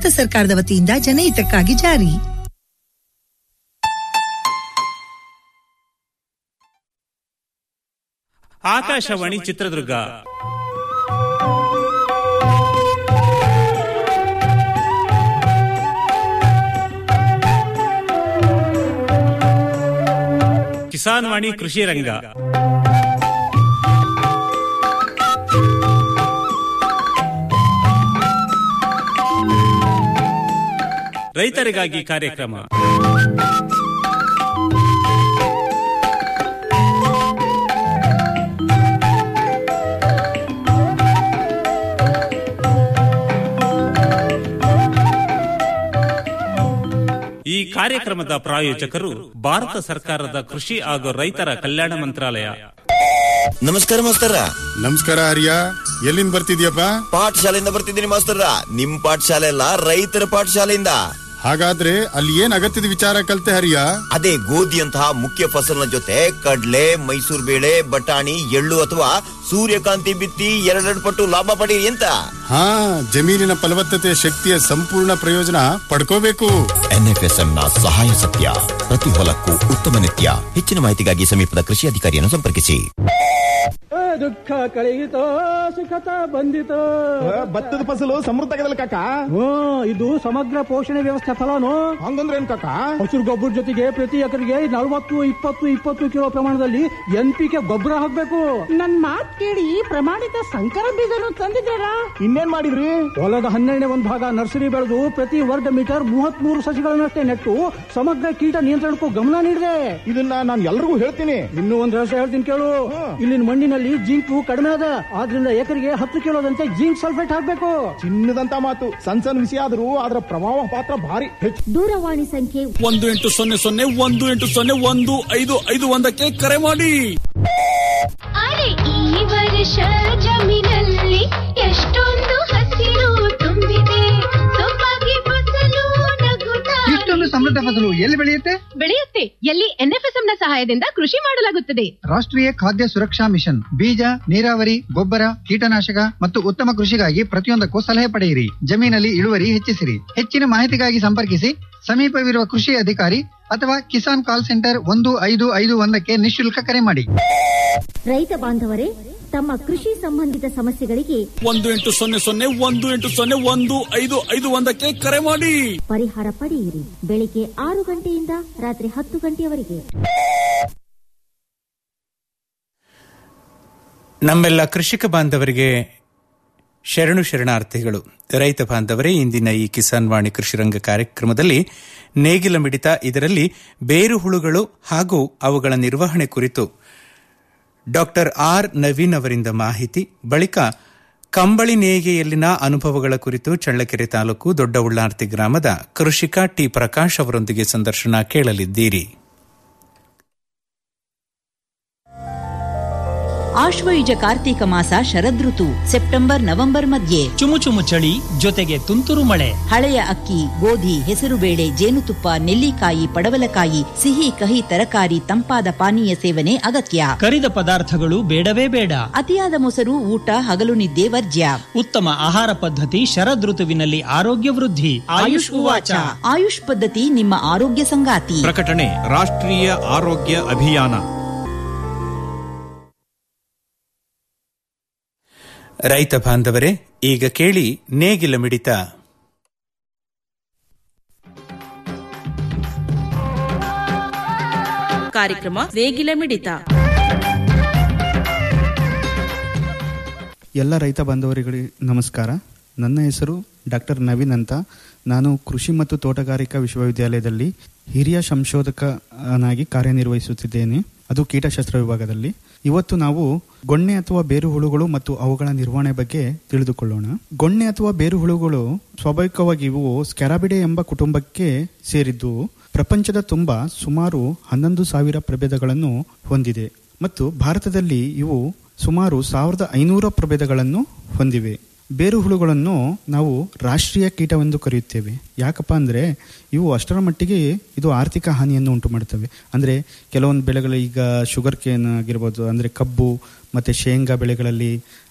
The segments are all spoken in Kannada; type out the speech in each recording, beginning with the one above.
ಭಾರತ ಸರ್ಕಾರದ ವತಿಯಿಂದ ಜನಹಿತಕ್ಕಾಗಿ ಜಾರಿ ಆಕಾಶವಾಣಿ ಚಿತ್ರದುರ್ಗ ಕಿಸಾನ್ ವಾಣಿ ಕೃಷಿ ರಂಗ ರೈತರಿಗಾಗಿ ಕಾರ್ಯಕ್ರಮ ಈ ಕಾರ್ಯಕ್ರಮದ ಪ್ರಾಯೋಜಕರು ಭಾರತ ಸರ್ಕಾರದ ಕೃಷಿ ಹಾಗೂ ರೈತರ ಕಲ್ಯಾಣ ಮಂತ್ರಾಲಯ ನಮಸ್ಕಾರ ಮಾಸ್ತರ ನಮಸ್ಕಾರ ಹರಿಯ ಎಲ್ಲಿಂದ ಬರ್ತಿದ್ಯಪ್ಪ ಪಾಠಶಾಲೆಯಿಂದ ಬರ್ತಿದ್ದೀನಿ ಮಾಸ್ತರ ನಿಮ್ ಪಾಠಶಾಲೆ ಅಲ್ಲ ರೈತರ ಪಾಠಶಾಲೆಯಿಂದ ಹಾಗಾದ್ರೆ ಅಲ್ಲಿ ಏನ್ ಅಗತ್ಯದ ವಿಚಾರ ಕಲ್ತೆ ಹರಿಯ ಅದೇ ಗೋಧಿಯಂತಹ ಮುಖ್ಯ ಫಸಲಿನ ಜೊತೆ ಕಡ್ಲೆ ಮೈಸೂರು ಬೇಳೆ ಬಟಾಣಿ ಎಳ್ಳು ಅಥವಾ ಸೂರ್ಯಕಾಂತಿ ಬಿತ್ತಿ ಎರಡೆರಡು ಪಟ್ಟು ಲಾಭ ಪಡೀರಿ ಅಂತ ಹಾ ಜಮೀನಿನ ಫಲವತ್ತತೆ ಶಕ್ತಿಯ ಸಂಪೂರ್ಣ ಪ್ರಯೋಜನ ಪಡ್ಕೋಬೇಕು ಎನ್ಎಫ್ಎಸ್ಎಂ ನ ಸಹಾಯ ಸತ್ಯ ಪ್ರತಿ ಹೊಲಕ್ಕೂ ಉತ್ತಮ ನಿತ್ಯ ಹೆಚ್ಚಿನ ಮಾಹಿತಿಗಾಗಿ ಸಮೀಪದ ಕೃಷಿ ಅಧಿಕಾರಿಯನ್ನು ಸಂಪರ್ಕಿಸಿ ದುಃಖ ಕಳೆಯಿತೋ ಸುಖತ ಬಂದಿತೋ ಭತ್ತದ ಫಸಲು ಸಮೃದ್ಧ ಆಗದಲ್ಲ ಕಾಕ ಹ್ಮ್ ಇದು ಸಮಗ್ರ ಪೋಷಣೆ ವ್ಯವಸ್ಥೆ ಫಲನು ಹಂಗಂದ್ರೆ ಏನ್ ಕಾಕ ಹಸಿರು ಗೊಬ್ಬರ ಜೊತೆಗೆ ಪ್ರತಿ ಎಕರೆಗೆ ನಲವತ್ತು ಇಪ್ಪತ್ತು ಇಪ್ಪತ್ತು ಕಿಲೋ ಪ್ರಮಾಣದಲ್ಲಿ ಎನ್ ಪಿ ಕೆ ಗೊಬ್ಬರ ಹಾಕ್ಬೇಕು ನನ್ ಮಾತ್ ಕೇಳಿ ಪ್ರಮಾಣಿತ ಸಂಕರ ಬೀಜನು ತಂದಿದ್ದಾರಾ ಇನ್ನೇನ್ ಮಾಡಿದ್ರಿ ಹೊಲದ ಹನ್ನೆರಡನೇ ಒಂದು ಭಾಗ ನರ್ಸರಿ ಬೆಳೆದು ಪ್ರತಿ ವರ್ಗ ಮೀಟರ್ ಮೂವತ್ತ್ ಮೂರು ಸಸಿಗಳನ್ನಷ್ಟೇ ನೆಟ್ಟು ಸಮಗ್ರ ಕೀಟ ನಿಯಂತ್ರಣಕ್ಕೂ ಗಮನ ನೀಡಿದೆ ಇದನ್ನ ನಾನು ಎಲ್ರಿಗೂ ಹೇಳ್ತೀನಿ ಇನ್ನೂ ಒಂದು ರಹಸ್ಯ ಹೇಳ್ತೀನಿ ಕೇಳು ಇಲ್ಲಿನ ಮಣ್ಣಿನಲ್ಲಿ ಜಿಂಕು ಕಡಿಮೆ ಅದ ಆದ್ರಿಂದ ಎಕರೆಗೆ ಹತ್ತು ಕಿಲೋದಂತೆ ಜಿಂಕ್ ಸಲ್ಫೇಟ್ ಹಾಕ್ಬೇಕು ಚಿನ್ನದಂತ ಮಾತು ಸಣ್ಣ ಸಣ್ಣ ವಿಷಯ ಆದ್ರೂ ಅದರ ಪ್ರಭಾವ ಪಾತ್ರ ಭಾರಿ ಹೆಚ್ಚು ದೂರವಾಣಿ ಸಂಖ್ಯೆ ಒಂದು ಎಂಟು ಸೊನ್ನೆ ಸೊನ್ನೆ ಒಂದು ಎಂಟು ಸೊನ್ನೆ ಒಂದು ಐದು ಐದು ಒಂದಕ್ಕೆ ಕರೆ ಮಾಡಿ ಅರೆ ಈ ವರ್ಷ ಜಮೀನಲ್ಲಿ ಎಷ್ಟೊಂದು ಹಸಿರು ತುಂಬಿದೆ ಸೊಬಗೆ ಫಸಲು ನಗುತ್ತಾ ಇಷ್ಟೊಂದು ಸಮೃದ್ಧ ಫಸಲು ಎಲ್ಲಿ ಬೆಳೆಯುತ್ತೆ ಬೆಳೆಯುತ್ತೆ ಎಲ್ಲಿ ಎನ್ಎಫ್ಎಸ್ಎಂ ನ ಸಹಾಯದಿಂದ ಕೃಷಿ ಮಾಡಲಾಗುತ್ತದೆ ರಾಷ್ಟ್ರೀಯ ಖಾದ್ಯ ಸುರಕ್ಷಾ ಮಿಷನ್ ಬೀಜ ನೀರಾವರಿ ಗೊಬ್ಬರ ಕೀಟನಾಶಕ ಮತ್ತು ಉತ್ತಮ ಕೃಷಿಗಾಗಿ ಪ್ರತಿಯೊಂದಕ್ಕೂ ಸಲಹೆ ಪಡೆಯಿರಿ ಜಮೀನಲ್ಲಿ ಇಳುವರಿ ಹೆಚ್ಚಿಸಿರಿ ಹೆಚ್ಚಿನ ಮಾಹಿತಿಗಾಗಿ ಸಂಪರ್ಕಿಸಿ ಸಮೀಪವಿರುವ ಕೃಷಿ ಅಧಿಕಾರಿ ಅಥವಾ ಕಿಸಾನ್ ಕಾಲ್ ಸೆಂಟರ್ ಒಂದು ಐದು ಐದು ಒಂದಕ್ಕೆ ನಿಶುಲ್ಕ ಕರೆ ಮಾಡಿ ರೈತ ಬಾಂಧವರೇ ತಮ್ಮ ಕೃಷಿ ಸಂಬಂಧಿತ ಸಮಸ್ಯೆಗಳಿಗೆ ಒಂದು ಎಂಟು ಸೊನ್ನೆ ಸೊನ್ನೆ ಒಂದು ಎಂಟು ಸೊನ್ನೆ ಒಂದು ಐದು ಐದು ಒಂದಕ್ಕೆ ಕರೆ ಮಾಡಿ ಪರಿಹಾರ ಪಡೆಯಿರಿ ಬೆಳಿಗ್ಗೆ ಆರು ಗಂಟೆಯಿಂದ ರಾತ್ರಿ ಹತ್ತು ಗಂಟೆಯವರೆಗೆ ನಮ್ಮೆಲ್ಲ ಕೃಷಿಕ ಬಾಂಧವರಿಗೆ ಶರಣು ಶರಣಾರ್ಥಿಗಳು ರೈತ ಬಾಂಧವರೇ ಇಂದಿನ ಈ ಕಿಸಾನ್ ವಾಣಿ ಕೃಷಿರಂಗ ಕಾರ್ಯಕ್ರಮದಲ್ಲಿ ನೇಗಿಲ ಮಿಡಿತ ಇದರಲ್ಲಿ ಬೇರು ಹುಳುಗಳು ಹಾಗೂ ಅವುಗಳ ನಿರ್ವಹಣೆ ಕುರಿತು ಡಾಕ್ಟರ್ ಆರ್ ನವೀನ್ ಅವರಿಂದ ಮಾಹಿತಿ ಬಳಿಕ ಕಂಬಳಿ ನೇಯ್ಗೆಯಲ್ಲಿನ ಅನುಭವಗಳ ಕುರಿತು ಚಳ್ಳಕೆರೆ ತಾಲೂಕು ದೊಡ್ಡ ಉಳ್ಳಾರ್ತಿ ಗ್ರಾಮದ ಕೃಷಿಕ ಟಿ ಪ್ರಕಾಶ್ ಅವರೊಂದಿಗೆ ಸಂದರ್ಶನ ಕೇಳಲಿದ್ದೀರಿ ಆಶ್ವಯುಜ ಕಾರ್ತೀಕ ಮಾಸ ಶರದೃತು ಸೆಪ್ಟೆಂಬರ್ ನವೆಂಬರ್ ಮಧ್ಯೆ ಚುಮು ಚುಮು ಚಳಿ ಜೊತೆಗೆ ತುಂತುರು ಮಳೆ ಹಳೆಯ ಅಕ್ಕಿ ಗೋಧಿ ಹೆಸರುಬೇಳೆ ಜೇನುತುಪ್ಪ ನೆಲ್ಲಿಕಾಯಿ ಪಡವಲಕಾಯಿ ಸಿಹಿ ಕಹಿ ತರಕಾರಿ ತಂಪಾದ ಪಾನೀಯ ಸೇವನೆ ಅಗತ್ಯ ಕರಿದ ಪದಾರ್ಥಗಳು ಬೇಡವೇ ಬೇಡ ಅತಿಯಾದ ಮೊಸರು ಊಟ ಹಗಲು ನಿದ್ದೆ ವರ್ಜ್ಯ ಉತ್ತಮ ಆಹಾರ ಪದ್ಧತಿ ಶರದೃತುವಿನಲ್ಲಿ ಆರೋಗ್ಯ ವೃದ್ಧಿ ಆಯುಷ್ ಉವಾಚ ಆಯುಷ್ ಪದ್ಧತಿ ನಿಮ್ಮ ಆರೋಗ್ಯ ಸಂಗಾತಿ ಪ್ರಕಟಣೆ ರಾಷ್ಟ್ರೀಯ ಆರೋಗ್ಯ ಅಭಿಯಾನ ರೈತ ಬಾಂಧವರೇ ಈಗ ಕೇಳಿ ನೇಗಿಲ ಮಿಡಿತ ಕಾರ್ಯಕ್ರಮ ನೇಗಿಲ ಮಿಡಿತ ಎಲ್ಲ ರೈತ ಬಾಂಧವರಿಗೆ ನಮಸ್ಕಾರ ನನ್ನ ಹೆಸರು ಡಾಕ್ಟರ್ ನವೀನ್ ಅಂತ ನಾನು ಕೃಷಿ ಮತ್ತು ತೋಟಗಾರಿಕಾ ವಿಶ್ವವಿದ್ಯಾಲಯದಲ್ಲಿ ಹಿರಿಯ ಸಂಶೋಧಕನಾಗಿ ಕಾರ್ಯನಿರ್ವಹಿಸುತ್ತಿದ್ದೇನೆ ಅದು ಕೀಟಶಾಸ್ತ್ರ ವಿಭಾಗದಲ್ಲಿ ಇವತ್ತು ನಾವು ಗೊಣ್ಣೆ ಅಥವಾ ಬೇರು ಹುಳುಗಳು ಮತ್ತು ಅವುಗಳ ನಿರ್ವಹಣೆ ಬಗ್ಗೆ ತಿಳಿದುಕೊಳ್ಳೋಣ ಗೊಣ್ಣೆ ಅಥವಾ ಬೇರು ಹುಳುಗಳು ಸ್ವಾಭಾವಿಕವಾಗಿ ಇವು ಸ್ಕ್ಯಾರಾಬಿಡೆ ಎಂಬ ಕುಟುಂಬಕ್ಕೆ ಸೇರಿದ್ದು ಪ್ರಪಂಚದ ತುಂಬ ಸುಮಾರು ಹನ್ನೊಂದು ಸಾವಿರ ಪ್ರಭೇದಗಳನ್ನು ಹೊಂದಿದೆ ಮತ್ತು ಭಾರತದಲ್ಲಿ ಇವು ಸುಮಾರು ಸಾವಿರದ ಐನೂರ ಪ್ರಭೇದಗಳನ್ನು ಹೊಂದಿವೆ ಬೇರು ಹುಳುಗಳನ್ನು ನಾವು ರಾಷ್ಟ್ರೀಯ ಕೀಟವೆಂದು ಕರೆಯುತ್ತೇವೆ ಯಾಕಪ್ಪ ಅಂದರೆ ಇವು ಅಷ್ಟರ ಮಟ್ಟಿಗೆ ಇದು ಆರ್ಥಿಕ ಹಾನಿಯನ್ನು ಉಂಟು ಮಾಡ್ತವೆ ಅಂದರೆ ಕೆಲವೊಂದು ಬೆಳೆಗಳು ಈಗ ಶುಗರ್ ಕೇನ್ ಆಗಿರ್ಬೋದು ಅಂದರೆ ಕಬ್ಬು ಮತ್ತು ಶೇಂಗಾ ಬೆಳೆಗಳಲ್ಲಿ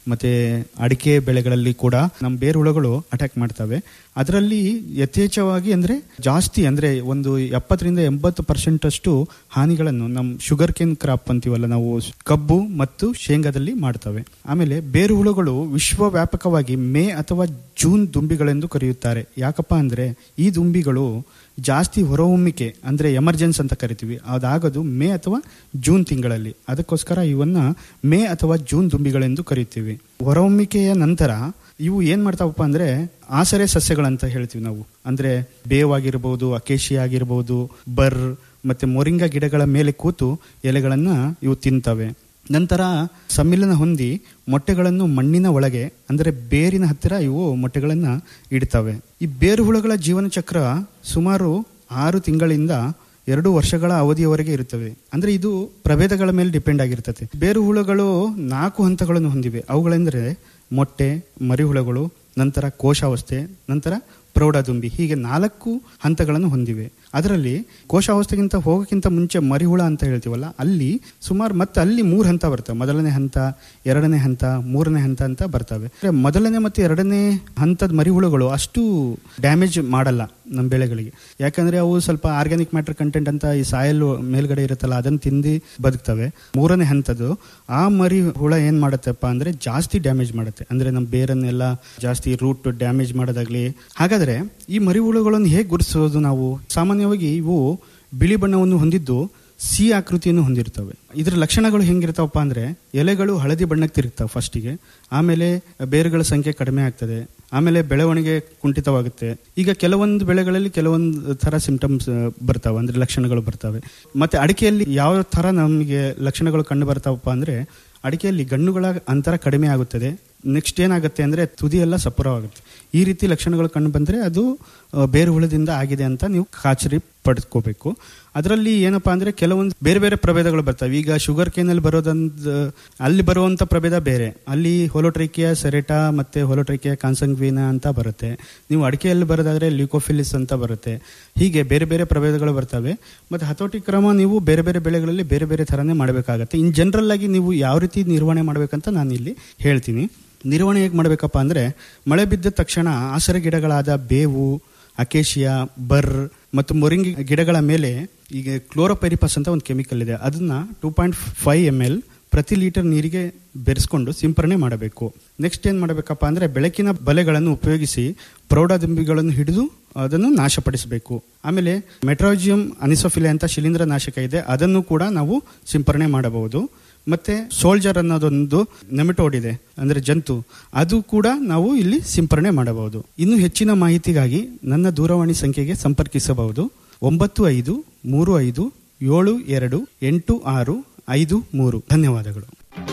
ಮತ್ತೆ ಅಡಿಕೆ ಬೆಳೆಗಳಲ್ಲಿ ಕೂಡ ನಮ್ಮ ಬೇರು ಹುಳುಗಳು ಅಟ್ಯಾಕ್ ಮಾಡ್ತವೆ ಅದರಲ್ಲಿ ಯಥೇಚ್ಛವಾಗಿ ಅಂದ್ರೆ ಜಾಸ್ತಿ ಅಂದ್ರೆ ಒಂದು ಎಪ್ಪತ್ತರಿಂದ ಎಂಬತ್ತು ಪರ್ಸೆಂಟ್ ಅಷ್ಟು ಹಾನಿಗಳನ್ನು ನಮ್ಮ ಶುಗರ್ ಕೇನ್ ಕ್ರಾಪ್ ಅಂತೀವಲ್ಲ ನಾವು ಕಬ್ಬು ಮತ್ತು ಶೇಂಗಾದಲ್ಲಿ ಮಾಡ್ತವೆ ಆಮೇಲೆ ಬೇರು ಹುಳುಗಳು ವಿಶ್ವವ್ಯಾಪಕವಾಗಿ ಮೇ ಅಥವಾ ಜೂನ್ ದುಂಬಿಗಳೆಂದು ಕರೆಯುತ್ತಾರೆ ಯಾಕಪ್ಪ ಅಂದ್ರೆ ಈ ದುಂಬಿಗಳು ಜಾಸ್ತಿ ಹೊರಹೊಮ್ಮಿಕೆ ಅಂದ್ರೆ ಎಮರ್ಜೆನ್ಸ್ ಅಂತ ಕರಿತೀವಿ ಅದಾಗೋದು ಮೇ ಅಥವಾ ಜೂನ್ ತಿಂಗಳಲ್ಲಿ ಅದಕ್ಕೋಸ್ಕರ ಇವನ್ನ ಮೇ ಅಥವಾ ಜೂನ್ ದುಂಬಿಗಳೆಂದು ಕರಿತೀವಿ ಹೊರಹೊಮ್ಮಿಕೆಯ ನಂತರ ಇವು ಏನ್ ಮಾಡ್ತಾವಪ್ಪ ಅಂದ್ರೆ ಆಸರೆ ಸಸ್ಯಗಳಂತ ಹೇಳ್ತೀವಿ ನಾವು ಅಂದ್ರೆ ಬೇವಾಗಿರ್ಬೋದು ಅಕೇಶಿ ಆಗಿರ್ಬೋದು ಬರ್ ಮತ್ತೆ ಮೊರಿಂಗ ಗಿಡಗಳ ಮೇಲೆ ಕೂತು ಎಲೆಗಳನ್ನ ಇವು ತಿಂತವೆ ನಂತರ ಸಮ್ಮಿಲನ ಹೊಂದಿ ಮೊಟ್ಟೆಗಳನ್ನು ಮಣ್ಣಿನ ಒಳಗೆ ಅಂದರೆ ಬೇರಿನ ಹತ್ತಿರ ಇವು ಮೊಟ್ಟೆಗಳನ್ನ ಇಡ್ತವೆ ಈ ಬೇರು ಹುಳುಗಳ ಜೀವನ ಚಕ್ರ ಸುಮಾರು ಆರು ತಿಂಗಳಿಂದ ಎರಡು ವರ್ಷಗಳ ಅವಧಿಯವರೆಗೆ ಇರುತ್ತವೆ ಅಂದ್ರೆ ಇದು ಪ್ರಭೇದಗಳ ಮೇಲೆ ಡಿಪೆಂಡ್ ಆಗಿರ್ತದೆ ಬೇರು ಹುಳುಗಳು ನಾಲ್ಕು ಹಂತಗಳನ್ನು ಹೊಂದಿವೆ ಅವುಗಳೆಂದರೆ ಮೊಟ್ಟೆ ಮರಿಹುಳುಗಳು ನಂತರ ಕೋಶಾವಸ್ಥೆ ನಂತರ ಪ್ರೌಢದುಂಬಿ ಹೀಗೆ ನಾಲ್ಕು ಹಂತಗಳನ್ನು ಹೊಂದಿವೆ ಅದರಲ್ಲಿ ಕೋಶಾವಸ್ಥೆಗಿಂತ ಹೋಗೋಕ್ಕಿಂತ ಮುಂಚೆ ಮರಿಹುಳ ಅಂತ ಹೇಳ್ತೀವಲ್ಲ ಅಲ್ಲಿ ಸುಮಾರು ಮತ್ತೆ ಅಲ್ಲಿ ಮೂರು ಹಂತ ಬರ್ತವೆ ಮೊದಲನೇ ಹಂತ ಎರಡನೇ ಹಂತ ಮೂರನೇ ಹಂತ ಅಂತ ಬರ್ತವೆ ಅಂದ್ರೆ ಮೊದಲನೇ ಮತ್ತು ಎರಡನೇ ಹಂತದ ಮರಿಹುಳುಗಳು ಅಷ್ಟು ಡ್ಯಾಮೇಜ್ ಮಾಡಲ್ಲ ನಮ್ಮ ಬೆಳೆಗಳಿಗೆ ಯಾಕಂದ್ರೆ ಅವು ಸ್ವಲ್ಪ ಆರ್ಗ್ಯಾನಿಕ್ ಮ್ಯಾಟರ್ ಕಂಟೆಂಟ್ ಅಂತ ಈ ಸಾಯಲ್ ಮೇಲ್ಗಡೆ ಇರುತ್ತಲ್ಲ ಅದನ್ನು ತಿಂದು ಬದುಕ್ತವೆ ಮೂರನೇ ಹಂತದ್ದು ಆ ಮರಿ ಹುಳ ಏನ್ ಮಾಡುತ್ತಪ್ಪ ಅಂದ್ರೆ ಜಾಸ್ತಿ ಡ್ಯಾಮೇಜ್ ಮಾಡುತ್ತೆ ಅಂದ್ರೆ ನಮ್ಮ ಬೇರನ್ನೆಲ್ಲ ಜಾಸ್ತಿ ರೂಟ್ ಡ್ಯಾಮೇಜ್ ಮಾಡೋದಾಗ್ಲಿ ಹಾಗಾದ್ರೆ ಈ ಮರಿ ಹುಳುಗಳನ್ನು ಹೇಗೆ ಗುರುತಿಸೋದು ನಾವು ಸಾಮಾನ್ಯವಾಗಿ ಇವು ಬಿಳಿ ಬಣ್ಣವನ್ನು ಹೊಂದಿದ್ದು ಸಿ ಆಕೃತಿಯನ್ನು ಹೊಂದಿರ್ತವೆ ಇದರ ಲಕ್ಷಣಗಳು ಹೆಂಗಿರ್ತಾವಪ್ಪ ಅಂದ್ರೆ ಎಲೆಗಳು ಹಳದಿ ಬಣ್ಣಕ್ಕೆ ತಿರುಗ್ತಾವೆ ಫಸ್ಟಿಗೆ ಆಮೇಲೆ ಬೇರುಗಳ ಸಂಖ್ಯೆ ಕಡಿಮೆ ಆಗ್ತದೆ ಆಮೇಲೆ ಬೆಳವಣಿಗೆ ಕುಂಠಿತವಾಗುತ್ತೆ ಈಗ ಕೆಲವೊಂದು ಬೆಳೆಗಳಲ್ಲಿ ಕೆಲವೊಂದು ತರ ಸಿಂಟಮ್ಸ್ ಬರ್ತಾವೆ ಅಂದ್ರೆ ಲಕ್ಷಣಗಳು ಬರ್ತವೆ ಮತ್ತೆ ಅಡಿಕೆಯಲ್ಲಿ ಯಾವ ತರ ನಮಗೆ ಲಕ್ಷಣಗಳು ಕಂಡು ಬರ್ತಾವಪ್ಪ ಅಂದ್ರೆ ಅಡಿಕೆಯಲ್ಲಿ ಗಣ್ಣುಗಳ ಅಂತರ ಕಡಿಮೆ ಆಗುತ್ತದೆ ನೆಕ್ಸ್ಟ್ ಏನಾಗುತ್ತೆ ಅಂದ್ರೆ ತುದಿ ಎಲ್ಲ ಸಪುರವಾಗುತ್ತೆ ಈ ರೀತಿ ಲಕ್ಷಣಗಳು ಕಂಡು ಬಂದ್ರೆ ಅದು ಆ, ಬೇರು ಹುಳದಿಂದ ಆಗಿದೆ ಅಂತ ನೀವು ಖಾಚರಿ ಪಡೆದುಕೋಬೇಕು ಅದರಲ್ಲಿ ಏನಪ್ಪಾ ಅಂದ್ರೆ ಕೆಲವೊಂದು ಬೇರೆ ಬೇರೆ ಪ್ರಭೇದಗಳು ಬರ್ತವೆ ಈಗ ಶುಗರ್ ಕೇನಲ್ಲಿ ಬರೋದಂದ್ ಅಲ್ಲಿ ಬರುವಂತ ಪ್ರಭೇದ ಬೇರೆ ಅಲ್ಲಿ ಹೊಲೋಟ್ರಿಕಿಯ ಸೆರೆಟಾ ಮತ್ತೆ ಹೊಲೋಟ್ರಿಕಿಯ ಕಾನ್ಸಂಗ್ವೀನ ಅಂತ ಬರುತ್ತೆ ನೀವು ಅಡಿಕೆಯಲ್ಲಿ ಬರೋದಾದ್ರೆ ಲ್ಯೂಕೋಫಿಲಿಸ್ ಅಂತ ಬರುತ್ತೆ ಹೀಗೆ ಬೇರೆ ಬೇರೆ ಪ್ರಭೇದಗಳು ಬರ್ತವೆ ಮತ್ತೆ ಹತೋಟಿ ಕ್ರಮ ನೀವು ಬೇರೆ ಬೇರೆ ಬೆಳೆಗಳಲ್ಲಿ ಬೇರೆ ಬೇರೆ ಥರನೇ ಮಾಡಬೇಕಾಗತ್ತೆ ಇನ್ ಜನರಲ್ ಆಗಿ ನೀವು ಯಾವ ರೀತಿ ನಿರ್ವಹಣೆ ಮಾಡಬೇಕಂತ ನಾನು ಇಲ್ಲಿ ಹೇಳ್ತೀನಿ ನಿರ್ವಹಣೆ ಹೇಗೆ ಮಾಡಬೇಕಪ್ಪ ಅಂದ್ರೆ ಮಳೆ ಬಿದ್ದ ತಕ್ಷಣ ಆಸರೆ ಗಿಡಗಳಾದ ಬೇವು ಅಕೇಶಿಯಾ ಬರ್ ಮತ್ತು ಮೊರಿಂಗಿ ಗಿಡಗಳ ಮೇಲೆ ಈಗ ಕ್ಲೋರೋಪೈರಿಪಸ್ ಅಂತ ಒಂದು ಕೆಮಿಕಲ್ ಇದೆ ಅದನ್ನ two point five M L ಪ್ರತಿ ಲೀಟರ್ ನೀರಿಗೆ ಬೆರೆಸ್ಕೊಂಡು ಸಿಂಪರಣೆ ಮಾಡಬೇಕು ನೆಕ್ಸ್ಟ್ ಏನ್ ಮಾಡಬೇಕಪ್ಪ ಅಂದ್ರೆ ಬೆಳಕಿನ ಬಲೆಗಳನ್ನು ಉಪಯೋಗಿಸಿ ಪ್ರೌಢದಿಂಬಿಗಳನ್ನು ಹಿಡಿದು ಅದನ್ನು ನಾಶಪಡಿಸಬೇಕು ಆಮೇಲೆ ಮೆಟ್ರಾಜಿಯಂ ಅನಿಸೋಫಿಲೆ ಅಂತ ಶಿಲೀಂಧ್ರ ನಾಶಕ ಇದೆ ಅದನ್ನು ಕೂಡ ನಾವು ಸಿಂಪರಣೆ ಮಾಡಬಹುದು ಮತ್ತೆ ಸೋಲ್ಜರ್ ಅನ್ನೋದೊಂದು ನೆಮಟೋಡ್ ಇದೆ ಅಂದ್ರೆ ಜಂತು ಅದು ಕೂಡ ನಾವು ಇಲ್ಲಿ ಸಿಂಪರಣೆ ಮಾಡಬಹುದು ಇನ್ನು ಹೆಚ್ಚಿನ ಮಾಹಿತಿಗಾಗಿ ನನ್ನ ದೂರವಾಣಿ ಸಂಖ್ಯೆಗೆ ಸಂಪರ್ಕಿಸಬಹುದು ಒಂಬತ್ತು ಐದು ಮೂರು ಐದು ಏಳು ಎರಡು ಎಂಟು ಆರು ಐದು ಮೂರು ಧನ್ಯವಾದಗಳು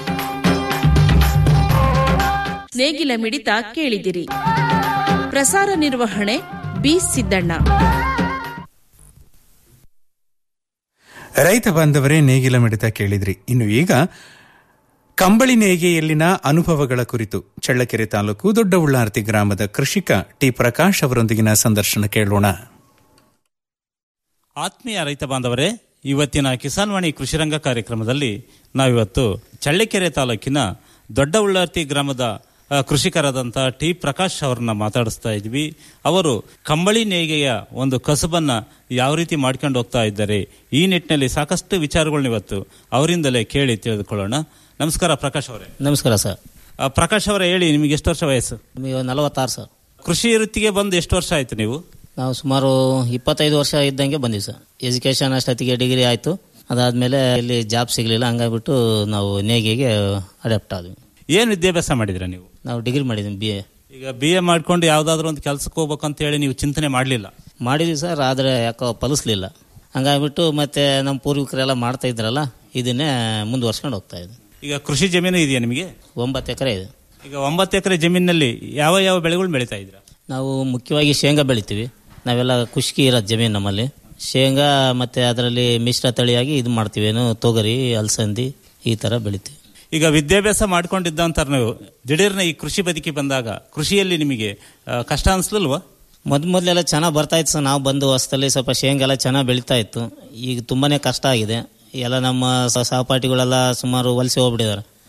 ನೇಗಿಲ ಮಿಡಿತ ಕೇಳಿದಿರಿ ಪ್ರಸಾರ ನಿರ್ವಹಣೆ ಬಿ ಸಿದ್ದಣ್ಣ ರೈತ ಬಾಂಧವರೇ ನೇಗಿಲ ಮಿಡಿತ ಕೇಳಿದ್ರಿ ಇನ್ನು ಈಗ ಕಂಬಳಿ ನೇಗೆಯಲ್ಲಿನ ಅನುಭವಗಳ ಕುರಿತು ಚಳ್ಳಕೆರೆ ತಾಲೂಕು ದೊಡ್ಡ ಉಳ್ಳಾರ್ತಿ ಗ್ರಾಮದ ಕೃಷಿಕ ಟಿ ಪ್ರಕಾಶ್ ಅವರೊಂದಿಗಿನ ಸಂದರ್ಶನ ಕೇಳೋಣ ಆತ್ಮೀಯ ರೈತ ಬಾಂಧವರೇ ಇವತ್ತಿನ ಕಿಸಾನ್ವಾಣಿ ಕೃಷಿರಂಗ ಕಾರ್ಯಕ್ರಮದಲ್ಲಿ ನಾವಿವತ್ತು ಚಳ್ಳಕೆರೆ ತಾಲೂಕಿನ ದೊಡ್ಡ ಉಳ್ಳಾರ್ತಿ ಗ್ರಾಮದ ಆ, ಕೃಷಿಕರಾದಂಥ ಟಿ ಪ್ರಕಾಶ್ ಅವರನ್ನ ಮಾತಾಡಿಸ್ತಾ ಇದ್ವಿ ಅವರು ಕಂಬಳಿ ನೇಯ್ಗೆಯ ಒಂದು ಕಸಬನ್ನ ಯಾವ ರೀತಿ ಮಾಡ್ಕೊಂಡು ಹೋಗ್ತಾ ಇದ್ದಾರೆ ಈ ನಿಟ್ಟಿನಲ್ಲಿ ಸಾಕಷ್ಟು ವಿಚಾರಗಳನ್ನ ಇವತ್ತು ಅವರಿಂದಲೇ ಕೇಳಿ ತಿಳಿದುಕೊಳ್ಳೋಣ ನಮಸ್ಕಾರ ಪ್ರಕಾಶ್ ಅವರೇ ನಮಸ್ಕಾರ ಸರ್ ಆ, ಪ್ರಕಾಶ್ ಅವರೇ ಹೇಳಿ ನಿಮಗೆ ಎಷ್ಟು ವರ್ಷ ವಯಸ್ಸು ನಿಮಗೆ ನಲವತ್ತಾರು ಸರ್ ಕೃಷಿ ವೃತ್ತಿಗೆ ಬಂದು ಎಷ್ಟು ವರ್ಷ ಆಯ್ತು ನೀವು ನಾವು ಸುಮಾರು ಇಪ್ಪತ್ತೈದು ವರ್ಷ ಇದ್ದಂಗೆ ಬಂದಿವಿ ಸರ್ ಎಜುಕೇಶನ್ ಅಷ್ಟೊತ್ತಿಗೆ ಡಿಗ್ರಿ ಆಯಿತು ಅದಾದಮೇಲೆ ಇಲ್ಲಿ ಜಾಬ್ ಸಿಗಲಿಲ್ಲ ಹಂಗಾಗ್ಬಿಟ್ಟು ನಾವು ನೇಗಿಗೆ ಅಡಾಪ್ಟ್ ಆದ್ವಿ ಏನು ವಿದ್ಯಾಭ್ಯಾಸ ಮಾಡಿದ್ರ ನೀವು ನಾವು ಡಿಗ್ರಿ ಮಾಡಿದ್ವಿ ಬಿ ಎ ಈಗ ಬಿ ಎ ಮಾಡ್ಕೊಂಡು ಯಾವ್ದಾದ್ರು ಒಂದು ಕೆಲಸಕ್ಕೆ ಹೋಗ್ಬೇಕು ಅಂತ ಹೇಳಿ ನೀವು ಚಿಂತನೆ ಮಾಡಲಿಲ್ಲ ಮಾಡಿದ್ವಿ ಸರ್ ಆದರೆ ಯಾಕೋ ಫಲಿಸ್ಲಿಲ್ಲ ಹಂಗಾಗ್ಬಿಟ್ಟು ಮತ್ತೆ ನಮ್ಮ ಪೂರ್ವಿಕರೆಲ್ಲ ಮಾಡ್ತಾ ಇದ್ರಲ್ಲ ಇದನ್ನೇ ಮುಂದುವರ್ಸ್ಕೊಂಡು ಹೋಗ್ತಾ ಇದ್ವಿ ಈಗ ಕೃಷಿ ಜಮೀನು ಇದೆಯಾ ನಿಮಗೆ ಒಂಬತ್ತು ಎಕರೆ ಇದೆ ಈಗ ಒಂಬತ್ತು ಎಕರೆ ಜಮೀನಿನಲ್ಲಿ ಯಾವ ಯಾವ ಬೆಳೆಗಳು ಬೆಳೀತಾ ಇದ್ರ ನಾವು ಮುಖ್ಯವಾಗಿ ಶೇಂಗಾ ಬೆಳಿತೀವಿ ನಾವೆಲ್ಲ ಖುಷ್ಕಿ ಇರೋದು ಜಮೀನು ನಮ್ಮಲ್ಲಿ ಶೇಂಗಾ ಮತ್ತೆ ಅದರಲ್ಲಿ ಮಿಶ್ರ ತಳಿಯಾಗಿ ಇದು ಮಾಡ್ತೀವಿ ಏನು ತೊಗರಿ ಅಲಸಂದಿ ಈ ಥರ ಬೆಳಿತೀವಿ ಈಗ ವಿದ್ಯಾಭ್ಯಾಸ ಮಾಡ್ಕೊಂಡಿದ್ದಂತ ನೀವು ದಿಢೀರ್ನ ಈ ಕೃಷಿ ಬದುಕಿ ಬಂದಾಗ ಕೃಷಿಯಲ್ಲಿ ನಿಮಗೆ ಆ, ಕಷ್ಟ ಅನ್ಸ್ಲಿಲ್ವಾ ಮೊದ್ ಮೊದಲೆಲ್ಲ ಚೆನ್ನಾಗಿ ಬರ್ತಾ ಇತ್ತು ಸರ್ ನಾವು ಬಂದು ಹೊಸದಲ್ಲಿ ಸ್ವಲ್ಪ ಶೇಂಗಾ ಎಲ್ಲ ಚೆನ್ನಾಗಿ ಬೆಳೀತಾ ಇತ್ತು ಈಗ ತುಂಬಾನೇ ಕಷ್ಟ ಆಗಿದೆ ಎಲ್ಲ ನಮ್ಮ ಸ- ಸಹಪಾಠಿಗಳೆಲ್ಲ ಸುಮಾರು ವಲಸೆ ಹೋಗ್ಬಿಟ್ಟಿದ್ದಾರೆ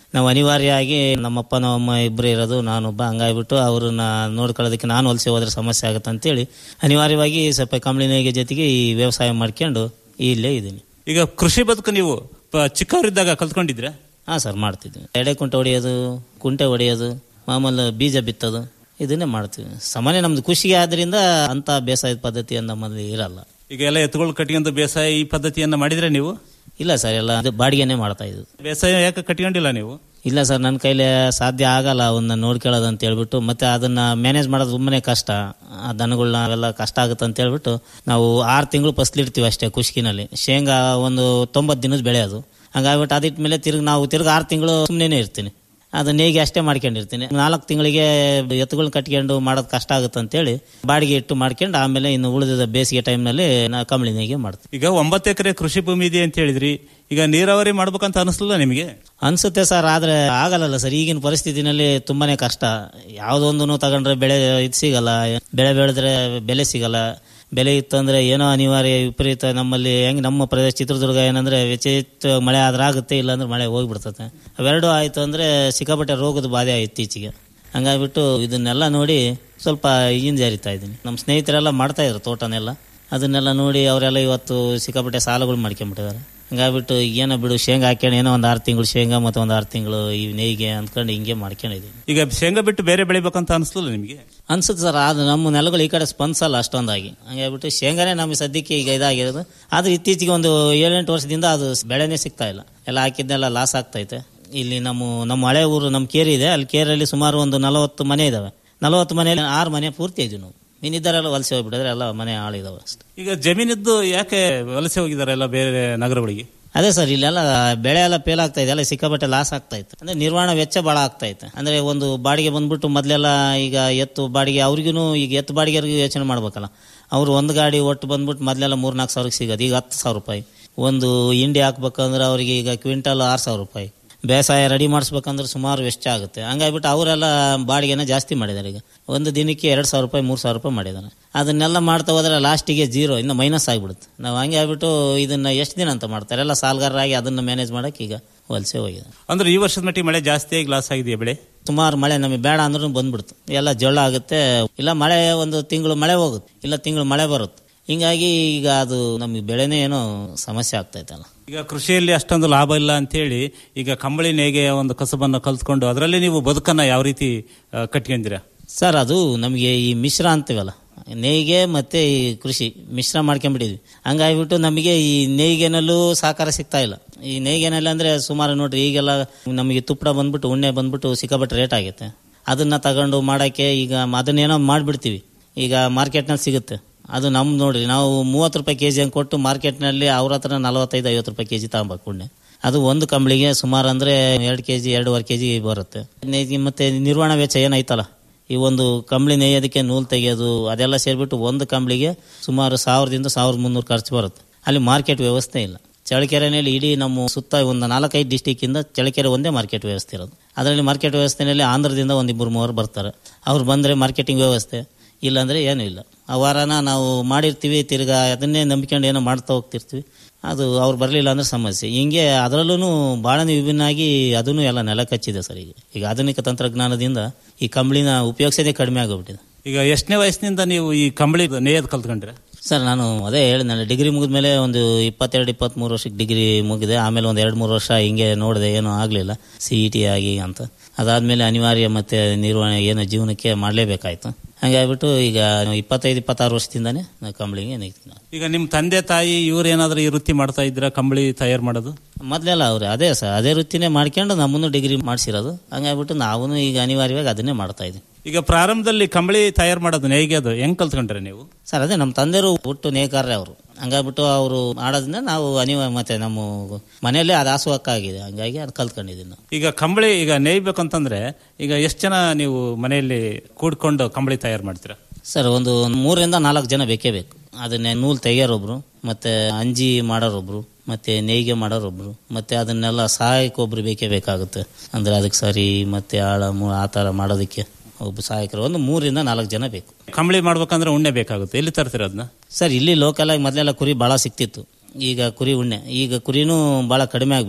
ನಾವು ಅನಿವಾರ್ಯವಾಗಿ ನಮ್ಮಪ್ಪ ನಮ್ಮಮ್ಮ ಇಬ್ಬರು ಇರೋದು ನಾನೊಬ್ಬ ಹಂಗಾಗ್ಬಿಟ್ಟು ಅವ್ರನ್ನ ನೋಡ್ಕೊಳ್ಳೋದಕ್ಕೆ ನಾನು ವಲಸೆ ಹೋದ್ರೆ ಸಮಸ್ಯೆ ಆಗುತ್ತೆ ಅಂತೇಳಿ ಅನಿವಾರ್ಯವಾಗಿ ಸ್ವಲ್ಪ ಕಂಬಳಿನೇಗೆ ಜೊತೆಗೆ ಈ ವ್ಯವಸಾಯ ಮಾಡ್ಕೊಂಡು ಇಲ್ಲೇ ಇದ್ದೀನಿ ಈಗ ಕೃಷಿ ಬದುಕು ನೀವು ಪ- ಚಿಕ್ಕವರಿದ್ದಾಗ ಕಲ್ತ್ಕೊಂಡಿದ್ರೆ ಹಾಂ ಸರ್ ಮಾಡ್ತಿದ್ವಿ ಎಡೆ ಕುಂಟೆ ಹೊಡೆಯೋದು ಕುಂಟೆ ಹೊಡೆಯೋದು ಮಾಮೂಲು ಬೀಜ ಬಿತ್ತೋದು ಇದನ್ನೇ ಮಾಡ್ತೀವಿ ಸಾಮಾನ್ಯ ನಮ್ದು ಖುಷಿಗೆ ಆದ್ರಿಂದ ಅಂತ ಬೇಸಾಯದ ಪದ್ಧತಿ ನಮ್ಮಲ್ಲಿ ಇರಲ್ಲ ಈಗ ಎಲ್ಲ ಎತ್ತುಗಳು ಕಟ್ಕೊಂಡು ಬೇಸಾಯ ಈ ಪದ್ಧತಿಯನ್ನ ಮಾಡಿದ್ರೆ ನೀವು ಇಲ್ಲ ಸರ್ ಎಲ್ಲ ಅದು ಬಾಡಿಗೆನೇ ಮಾಡ್ತಾ ಇದ್ದು ಬೇಸಾಯ ಯಾಕೆ ಕಟ್ಕೊಂಡಿಲ್ಲ ನೀವು ಇಲ್ಲ ಸರ್ ನನ್ನ ಕೈಲಿ ಸಾಧ್ಯ ಆಗಲ್ಲ ಅವನ್ನ ನೋಡ್ಕೊಳ್ಳೋದು ಅಂತ ಹೇಳ್ಬಿಟ್ಟು ಮತ್ತೆ ಅದನ್ನ ಮ್ಯಾನೇಜ್ ಮಾಡೋದು ತುಂಬಾನೇ ಕಷ್ಟ ಆ ದನಗಳನ್ನ ಅವೆಲ್ಲ ಕಷ್ಟ ಆಗುತ್ತೆ ಅಂತ ಹೇಳ್ಬಿಟ್ಟು ನಾವು ಆರು ತಿಂಗಳು ಫಸ್ಲಿಡ್ತೀವಿ ಅಷ್ಟೇ ಖುಷ್ಕಿನಲ್ಲಿ ಶೇಂಗಾ ಒಂದು ತೊಂಬತ್ತು ದಿನದ ಬೆಳೆ ಅದು ಹಂಗಾಗ್ಬಿಟ್ಟು ಅದಿಟ್ಮೇಲೆ ತಿರ್ಗಿ ನಾವು ತಿರ್ಗಿ ಆರು ತಿಂಗಳು ಸುಮ್ಮನೆ ಇರ್ತೀನಿ ಅದು ನೇಗಿ ಅಷ್ಟೇ ಮಾಡ್ಕೊಂಡಿರ್ತೀನಿ ನಾಲ್ಕು ತಿಂಗಳಿಗೆ ಎತ್ತುಗಳನ್ನ ಕಟ್ಕೊಂಡು ಮಾಡೋದು ಕಷ್ಟ ಆಗುತ್ತೆ ಅಂತೇಳಿ ಬಾಡಿಗೆ ಇಟ್ಟು ಮಾಡ್ಕೊಂಡು ಆಮೇಲೆ ಇನ್ನು ಉಳಿದ ಬೇಸಿಗೆ ಟೈಮ್ನಲ್ಲಿ ನಾ ಕಂಬಳಿ ನೇಗಿ ಮಾಡ್ತೀವಿ ಈಗ ಒಂಬತ್ತು ಎಕರೆ ಕೃಷಿ ಭೂಮಿ ಇದೆ ಅಂತ ಹೇಳಿದ್ರಿ ಈಗ ನೀರಾವರಿ ಮಾಡ್ಬೇಕಂತ ಅನಿಸ್ಲಿಲ್ಲ ನಿಮಗೆ ಅನ್ಸುತ್ತೆ ಸರ್ ಆದ್ರೆ ಆಗಲ್ಲಲ್ಲ ಸರ್ ಈಗಿನ ಪರಿಸ್ಥಿತಿನಲ್ಲಿ ತುಂಬಾನೇ ಕಷ್ಟ ಯಾವುದೊಂದು ತಗೊಂಡ್ರೆ ಬೆಳೆ ಇದು ಸಿಗಲ್ಲ ಬೆಳೆ ಬೆಳೆದ್ರೆ ಬೆಲೆ ಸಿಗಲ್ಲ ಬೆಲೆ ಇತ್ತು ಅಂದ್ರೆ ಏನೋ ಅನಿವಾರ್ಯ ವಿಪರೀತ ನಮ್ಮಲ್ಲಿ ಹೆಂಗ್ ನಮ್ಮ ಪ್ರದೇಶ ಚಿತ್ರದುರ್ಗ ಏನಂದ್ರೆ ಹೆಚ್ಚೆಚ್ಚು ಮಳೆ ಆದ್ರೆ ಆಗುತ್ತೆ ಇಲ್ಲಾಂದ್ರೆ ಮಳೆ ಹೋಗ್ಬಿಡ್ತದೆ ಅವೆರಡು ಆಯ್ತು ಅಂದ್ರೆ ಸಿಕ್ಕಾಪಟ್ಟೆ ರೋಗದ ಬಾಧೆ ಆಯ್ತು ಇತ್ತೀಚೆಗೆ ಹಂಗಾಗ್ಬಿಟ್ಟು ಇದನ್ನೆಲ್ಲ ನೋಡಿ ಸ್ವಲ್ಪ ಹಿಂಜರಿತಾ ಇದ್ದೀನಿ ನಮ್ಮ ಸ್ನೇಹಿತರೆಲ್ಲ ಮಾಡ್ತಾ ಇದ್ರು ತೋಟನೆಲ್ಲ ಅದನ್ನೆಲ್ಲ ನೋಡಿ ಅವರೆಲ್ಲ ಇವತ್ತು ಸಿಕ್ಕಾಪಟ್ಟೆ ಸಾಲಗಳು ಮಾಡ್ಕೊಂಡ್ಬಿಟ್ಟಿದ್ದಾರೆ ಹಂಗಾಗ್ಬಿಟ್ಟು ಏನೋ ಬಿಡು ಶೇಂಗಾ ಹಾಕ್ಕೊಂಡು ಏನೋ ಒಂದು ಆರು ತಿಂಗಳು ಶೇಂಗಾ ಮತ್ತು ಒಂದು ಆರು ತಿಂಗಳು ಈ ನೇಯ್ಗೆ ಅಂದ್ಕೊಂಡು ಹಿಂಗೆ ಮಾಡ್ಕೊಂಡಿದ್ದೀನಿ ಈಗ ಶೇಂಗಾ ಬಿಟ್ಟು ಬೇರೆ ಬೆಳಿಬೇಕಂತ ಅನಿಸ್ಲಿಲ್ಲ ನಿಮಗೆ ಅನ್ಸುತ್ತೆ ಸರ್ ಅದು ನಮ್ಮ ನೆಲಗಳು ಈ ಕಡೆ ಸ್ಪಂದಿಸಲ್ಲ ಅಷ್ಟೊಂದಾಗಿ ಹಂಗಾಗ್ಬಿಟ್ಟು ಶೇಂಗಾನೇ ನಮಗೆ ಸದ್ಯಕ್ಕೆ ಈಗ ಇದಾಗಿರೋದು ಆದ್ರೆ ಇತ್ತೀಚೆಗೆ ಒಂದು ಏಳೆಂಟು ವರ್ಷದಿಂದ ಅದು ಬೆಳೆನೇ ಸಿಗ್ತಾ ಇಲ್ಲ ಎಲ್ಲ ಹಾಕಿದ್ನೆಲ್ಲ ಲಾಸ್ ಆಗ್ತೈತೆ ಇಲ್ಲಿ ನಮ್ಮ ನಮ್ಮ ಹಳೆ ಊರು ನಮ್ಮ ಕೇರಿ ಇದೆ ಅಲ್ಲಿ ಕೇರಲ್ಲಿ ಸುಮಾರು ಒಂದು ನಲವತ್ತು ಮನೆ ಇದಾವೆ ನಲವತ್ತು ಮನೆಯಲ್ಲಿ ಆರು ಮನೆ ಪೂರ್ತಿ ಇದ್ವಿ ನಾವು ಇನ್ನಿದ್ದರೆಲ್ಲ ವಲಸೆ ಹೋಗ್ಬಿಟ್ಟಿದ್ರೆ ಎಲ್ಲ ಮನೆ ಆಳಿದಾವೆ ಅಷ್ಟೇ ಈಗ ಜಮೀನಿದ್ದು ಯಾಕೆ ವಲಸೆ ಹೋಗಿದ್ದಾರೆ ಎಲ್ಲ ಬೇರೆ ನಗರಗಳಿಗೆ ಅದೇ ಸರ್ ಇಲ್ಲೆಲ್ಲ ಬೆಳೆ ಎಲ್ಲ ಫೇಲ್ ಆಗ್ತಾ ಇದೆ ಎಲ್ಲ ಸಿಕ್ಕಾಪಟ್ಟೆ ಲಾಸ್ ಆಗ್ತಾ ಇತ್ತು ಅಂದ್ರೆ ನಿರ್ವಹಣಾ ವೆಚ್ಚ ಬಹಳ ಆಗ್ತಾ ಇತ್ತು ಅಂದ್ರೆ ಒಂದು ಬಾಡಿಗೆ ಬಂದ್ಬಿಟ್ಟು ಮೊದಲೆಲ್ಲ ಈಗ ಎತ್ತು ಬಾಡಿಗೆ ಅವ್ರಿಗೂ ಈಗ ಎತ್ತು ಬಾಡಿಗೆವ್ರಿಗೂ ಯೋಚನೆ ಮಾಡ್ಬೇಕಲ್ಲ ಅವ್ರು ಒಂದು ಗಾಡಿ ಒಟ್ಟು ಬಂದ್ಬಿಟ್ಟು ಮೊದಲೆಲ್ಲ ಮೂರ್ನಾಲ್ಕು ಸಾವಿರಕ್ಕೆ ಸಿಗೋದು ಈಗ ಹತ್ತು ಸಾವಿರ ರೂಪಾಯಿ ಒಂದು ಇಂಡಿ ಹಾಕ್ಬೇಕಂದ್ರೆ ಅವರಿಗೆ ಈಗ ಕ್ವಿಂಟಲ್ ಆರು ಸಾವಿರ ರೂಪಾಯಿ ಬೇಸಾಯ ರೆಡಿ ಮಾಡಿಸ್ಬೇಕಂದ್ರೆ ಸುಮಾರು ವೆಚ್ಚ ಆಗುತ್ತೆ ಹಂಗಾಗ್ಬಿಟ್ಟು ಅವರೆಲ್ಲ ಬಾಡಿಗೆನ ಜಾಸ್ತಿ ಮಾಡಿದ್ದಾರೆ ಈಗ ಒಂದು ದಿನಕ್ಕೆ ಎರಡು ಸಾವಿರ ರೂಪಾಯಿ ಮೂರು ಸಾವಿರ ರೂಪಾಯಿ ಮಾಡಿದ್ದಾರೆ ಅದನ್ನೆಲ್ಲ ಮಾಡ್ತಾ ಹೋದ್ರೆ ಲಾಸ್ಟಿಗೆ ಜೀರೋ ಇನ್ನು ಮೈನಸ್ ಆಗಿಬಿಡುತ್ತೆ ನಾವು ಹಂಗೆ ಆಗ್ಬಿಟ್ಟು ಇದನ್ನ ಎಷ್ಟು ದಿನ ಅಂತ ಮಾಡ್ತಾರೆ ಎಲ್ಲ ಸಾಲಗಾರರಾಗಿ ಅದನ್ನ ಮ್ಯಾನೇಜ್ ಮಾಡಕ್ಕೆ ಈಗ ವಲಸೆ ಹೋಗಿದೆ ಅಂದ್ರೆ ಈ ವರ್ಷದ ಮಟ್ಟಿಗೆ ಮಳೆ ಜಾಸ್ತಿಯಾಗಿ ಲಾಸ್ ಆಗಿದೆಯಾ ಬೆಳೆ ಸುಮಾರು ಮಳೆ ನಮಗೆ ಬೇಡ ಅಂದ್ರೂ ಬಂದ್ಬಿಡ್ತು ಎಲ್ಲ ಜೋಳ ಆಗುತ್ತೆ ಇಲ್ಲ ಮಳೆ ಒಂದು ತಿಂಗಳು ಮಳೆ ಹೋಗುತ್ತೆ ಇಲ್ಲ ತಿಂಗಳು ಮಳೆ ಬರುತ್ತೆ ಹಿಂಗಾಗಿ ಈಗ ಅದು ನಮಗೆ ಬೆಳೆನೇ ಏನೋ ಸಮಸ್ಯೆ ಆಗ್ತೈತಲ್ಲ ಈಗ ಕೃಷಿಯಲ್ಲಿ ಅಷ್ಟೊಂದು ಲಾಭ ಇಲ್ಲ ಅಂತೇಳಿ ಈಗ ಕಂಬಳಿ ನೇಗೆ ಒಂದು ಕಸಬನ್ನು ಕಲ್ತ್ಕೊಂಡು ಅದರಲ್ಲಿ ನೀವು ಬದುಕನ್ನ ಯಾವ ರೀತಿ ಆ, ಕಟ್ಕೊಂಡಿರಾ ಸರ್ ಅದು ನಮಗೆ ಈ ಮಿಶ್ರ ಅಂತೀವಲ್ಲ ನೇಯ್ಗೆ ಮತ್ತೆ ಈ ಕೃಷಿ ಮಿಶ್ರ ಮಾಡ್ಕೊಂಡ್ಬಿಟ್ಟಿದ್ವಿ ಹಂಗಾಗ್ಬಿಟ್ಟು ನಮಗೆ ಈ ನೇಯ್ಗೆನಲ್ಲೂ ಸಹಕಾರ ಸಿಗ್ತಾ ಇಲ್ಲ ಈ ನೇಯ್ಗೆನಲ್ಲಿ ಅಂದ್ರೆ ಸುಮಾರು ನೋಡ್ರಿ ಈಗೆಲ್ಲ ನಮಗೆ ತುಪ್ಪಡ ಬಂದ್ಬಿಟ್ಟು ಉಣ್ಣೆ ಬಂದ್ಬಿಟ್ಟು ಸಿಕ್ಕಾಪಟ್ಟೆ ರೇಟ್ ಆಗೈತೆ ಅದನ್ನ ತಗೊಂಡು ಮಾಡಕ್ಕೆ ಈಗ ಅದನ್ನೇನೋ ಮಾಡ್ಬಿಡ್ತೀವಿ ಈಗ ಮಾರ್ಕೆಟ್ನಲ್ಲಿ ಸಿಗುತ್ತೆ ಅದು ನಮ್ದು ನೋಡ್ರಿ ನಾವು ಮೂವತ್ತು ರೂಪಾಯಿ ಕೆ ಜಿ ಹಂಗೆ ಕೊಟ್ಟು ಮಾರ್ಕೆಟ್ನಲ್ಲಿ ಅವ್ರ ಹತ್ರ ನಲವತ್ತೈದು ಐವತ್ತು ರೂಪಾಯಿ ಕೆ ಜಿ ತಗೊಬೇಕು ಉಣ್ಣೆ ಅದು ಒಂದು ಕಂಬಳಿಗೆ ಸುಮಾರು ಅಂದ್ರೆ ಎರಡು ಕೆ ಜಿ ಎರಡೂವರೆ ಕೆ ಜಿ ಬರುತ್ತೆ ನೆ- ಮತ್ತೆ ನಿರ್ವಹಣಾ ವೆಚ್ಚ ಏನೈತಲ್ಲ ಈ ಒಂದು ಕಂಬಳಿ ನೇಯೋದಕ್ಕೆ ನೂಲು ತೆಗೆಯೋದು ಅದೆಲ್ಲ ಸೇರಿಬಿಟ್ಟು ಒಂದು ಕಂಬಳಿಗೆ ಸುಮಾರು ಸಾವಿರದಿಂದ ಸಾವಿರದ ಮುನ್ನೂರು ಖರ್ಚು ಬರುತ್ತೆ ಅಲ್ಲಿ ಮಾರ್ಕೆಟ್ ವ್ಯವಸ್ಥೆ ಇಲ್ಲ ಚಳ್ಳಕೆರೆನಲ್ಲಿ ಇಡೀ ನಮ್ಮ ಸುತ್ತ ಒಂದು ನಾಲ್ಕೈದು ಡಿಸ್ಟಿಕ್ಕಿಂದ ಚಳ್ಳಕೆರೆ ಒಂದೇ ಮಾರ್ಕೆಟ್ ವ್ಯವಸ್ಥೆ ಇರೋದು ಅದರಲ್ಲಿ ಮಾರ್ಕೆಟ್ ವ್ಯವಸ್ಥೆನಲ್ಲಿ ಆಂಧ್ರದಿಂದ ಒಂದು ಇಬ್ಬರು ಮೂವರು ಬರ್ತಾರೆ ಅವ್ರು ಬಂದರೆ ಮಾರ್ಕೆಟಿಂಗ್ ವ್ಯವಸ್ಥೆ ಇಲ್ಲಾಂದ್ರೆ ಏನೂ ಇಲ್ಲ ಆ ವಾರನ ನಾವು ಮಾಡಿರ್ತೀವಿ ತಿರ್ಗಾ ಅದನ್ನೇ ನಂಬಿಕೊಂಡು ಏನೋ ಮಾಡ್ತಾ ಹೋಗ್ತಿರ್ತೀವಿ ಅದು ಅವ್ರು ಬರಲಿಲ್ಲ ಅಂದ್ರೆ ಸಮಸ್ಯೆ ಹಿಂಗೆ ಅದರಲ್ಲೂ ಭಾಳ ವಿಭಿನ್ನ ಆಗಿ ಅದನ್ನು ಎಲ್ಲ ನೆಲ ಕಚ್ಚಿದೆ ಸರ್ ಈಗ ಈಗ ಆಧುನಿಕ ತಂತ್ರಜ್ಞಾನದಿಂದ ಈ ಕಂಬಳಿನ ಉಪಯೋಗಿಸೋದೇ ಕಡಿಮೆ ಆಗೋಗ್ಬಿಟ್ಟಿದೆ ಈಗ ಎಷ್ಟನೇ ವಯಸ್ಸಿನಿಂದ ನೀವು ಈ ಕಂಬಳಿ ನೇಯದ್ ಕಲ್ತ್ಕೊಂಡ್ರೆ ಸರ್ ನಾನು ಅದೇ ಹೇಳಿದ್ನಲ್ಲ ಡಿಗ್ರಿ ಮುಗಿದ್ಮೇಲೆ ಒಂದು ಇಪ್ಪತ್ತೆರಡು ಇಪ್ಪತ್ತ್ಮೂರು ವರ್ಷಕ್ಕೆ ಡಿಗ್ರಿ ಮುಗಿದೆ ಆಮೇಲೆ ಒಂದು ಎರಡು ಮೂರು ವರ್ಷ ಹಿಂಗೆ ನೋಡಿದೆ ಏನೂ ಆಗಲಿಲ್ಲ ಸಿ ಇ ಟಿ ಆಗಿ ಅಂತ ಅದಾದಮೇಲೆ ಅನಿವಾರ್ಯ ಮತ್ತು ನಿರ್ವಹಣೆ ಏನೋ ಜೀವನಕ್ಕೆ ಮಾಡಲೇಬೇಕಾಯ್ತು ಹಂಗಾಗ್ಬಿಟ್ಟು ಈಗ ಇಪ್ಪತ್ತೈದು ಇಪ್ಪತ್ತಾರು ವರ್ಷದಿಂದಾನೇ ನಾನು ಕಂಬಳಿಗೆ ನಿಗ್ತೀನಿ ಈಗ ನಿಮ್ಮ ತಂದೆ ತಾಯಿ ಇವ್ರು ಏನಾದರೂ ಈ ವೃತ್ತಿ ಮಾಡ್ತಾ ಇದ್ರ ಕಂಬಳಿ ತಯಾರು ಮಾಡೋದು ಮೊದಲೆಲ್ಲ ಅವ್ರೆ ಅದೇ ಸರ್ ಅದೇ ವೃತ್ತಿನೇ ಮಾಡ್ಕೊಂಡು ನಮ್ಮನ್ನು ಡಿಗ್ರಿ ಮಾಡಿಸಿರೋದು ಹಂಗಾಗ್ಬಿಟ್ಟು ನಾವು ಈಗ ಅನಿವಾರ್ಯವಾಗಿ ಅದನ್ನೇ ಮಾಡ್ತಾ ಇದ್ದೀವಿ ಈಗ ಪ್ರಾರಂಭದಲ್ಲಿ ಕಂಬಳಿ ತಯಾರು ಮಾಡೋದು ನೇಯ್ಗೆ ಅದು ಹೆಂಗ್ ಕಲ್ತ್ಕೊಂಡ್ರೆ ನೀವು ಸರ್ ಅದೇ ನಮ್ಮ ತಂದೆಯವರು ಹುಟ್ಟು ನೇಕಾರ್ರೆ ಅವರು ಹಂಗಾಗ್ಬಿಟ್ಟು ಅವರು ಆಡೋದ್ರಿಂದ ನಾವು ಅನಿವಾರ್ಯ ಮತ್ತೆ ನಮ್ಮ ಮನೆಯಲ್ಲೇ ಅದು ಆಸುವಕ್ಕಾಗಿದೆ ಹಂಗಾಗಿ ಅದು ಕಲ್ತ್ಕೊಂಡಿದ್ದೀನಿ ನಾವು ಈಗ ಕಂಬಳಿ ಈಗ ನೇಯ್ಬೇಕಂತಂದ್ರೆ ಈಗ ಎಷ್ಟು ಜನ ನೀವು ಮನೆಯಲ್ಲಿ ಕೂಡ್ಕೊಂಡು ಕಂಬಳಿ ತಯಾರು ಮಾಡ್ತೀರಾ ಸರ್ ಒಂದು ಮೂರರಿಂದ ನಾಲ್ಕು ಜನ ಬೇಕೇ ಬೇಕು ಅದನ್ನೇ ನೂಲು ತೆಗಿಯೋರೊಬ್ರು ಮತ್ತೆ ಅಂಜಿ ಮಾಡೋರೊಬ್ರು ಮತ್ತೆ ನೇಯ್ಗೆ ಮಾಡೋರೊಬ್ರು ಮತ್ತೆ ಅದನ್ನೆಲ್ಲ ಸಹಾಯಕ್ಕೊಬ್ರು ಬೇಕೇ ಬೇಕಾಗುತ್ತೆ ಅಂದ್ರೆ ಅದಕ್ಕೆ ಸರಿ ಮತ್ತೆ ಆಳ ಮು- ಆ ಥರ ಮಾಡೋದಕ್ಕೆ ಒಬ್ಬ ಸಹಾಯಕರು ಒಂದು ಮೂರರಿಂದ ನಾಲ್ಕು ಜನ ಬೇಕು ಕಂಬಳಿ ಮಾಡ್ಬೇಕಂದ್ರೆ ಉಣ್ಣೆ ಬೇಕಾಗುತ್ತೆ ಎಲ್ಲಿ ತರ್ತೀರ ಅದನ್ನ ಸರ್ ಇಲ್ಲಿ ಲೋಕಲ್ ಆಗಿ ಮೊದಲೆಲ್ಲ ಕುರಿ ಭಾಳ ಸಿಕ್ತಿತ್ತು ಈಗ ಕುರಿ ಉಣ್ಣೆ ಈಗ ಕುರಿನೂ ಭಾಳ ಕಡಿಮೆ ಆಗಿಬಿಟ್ಟಿದೆ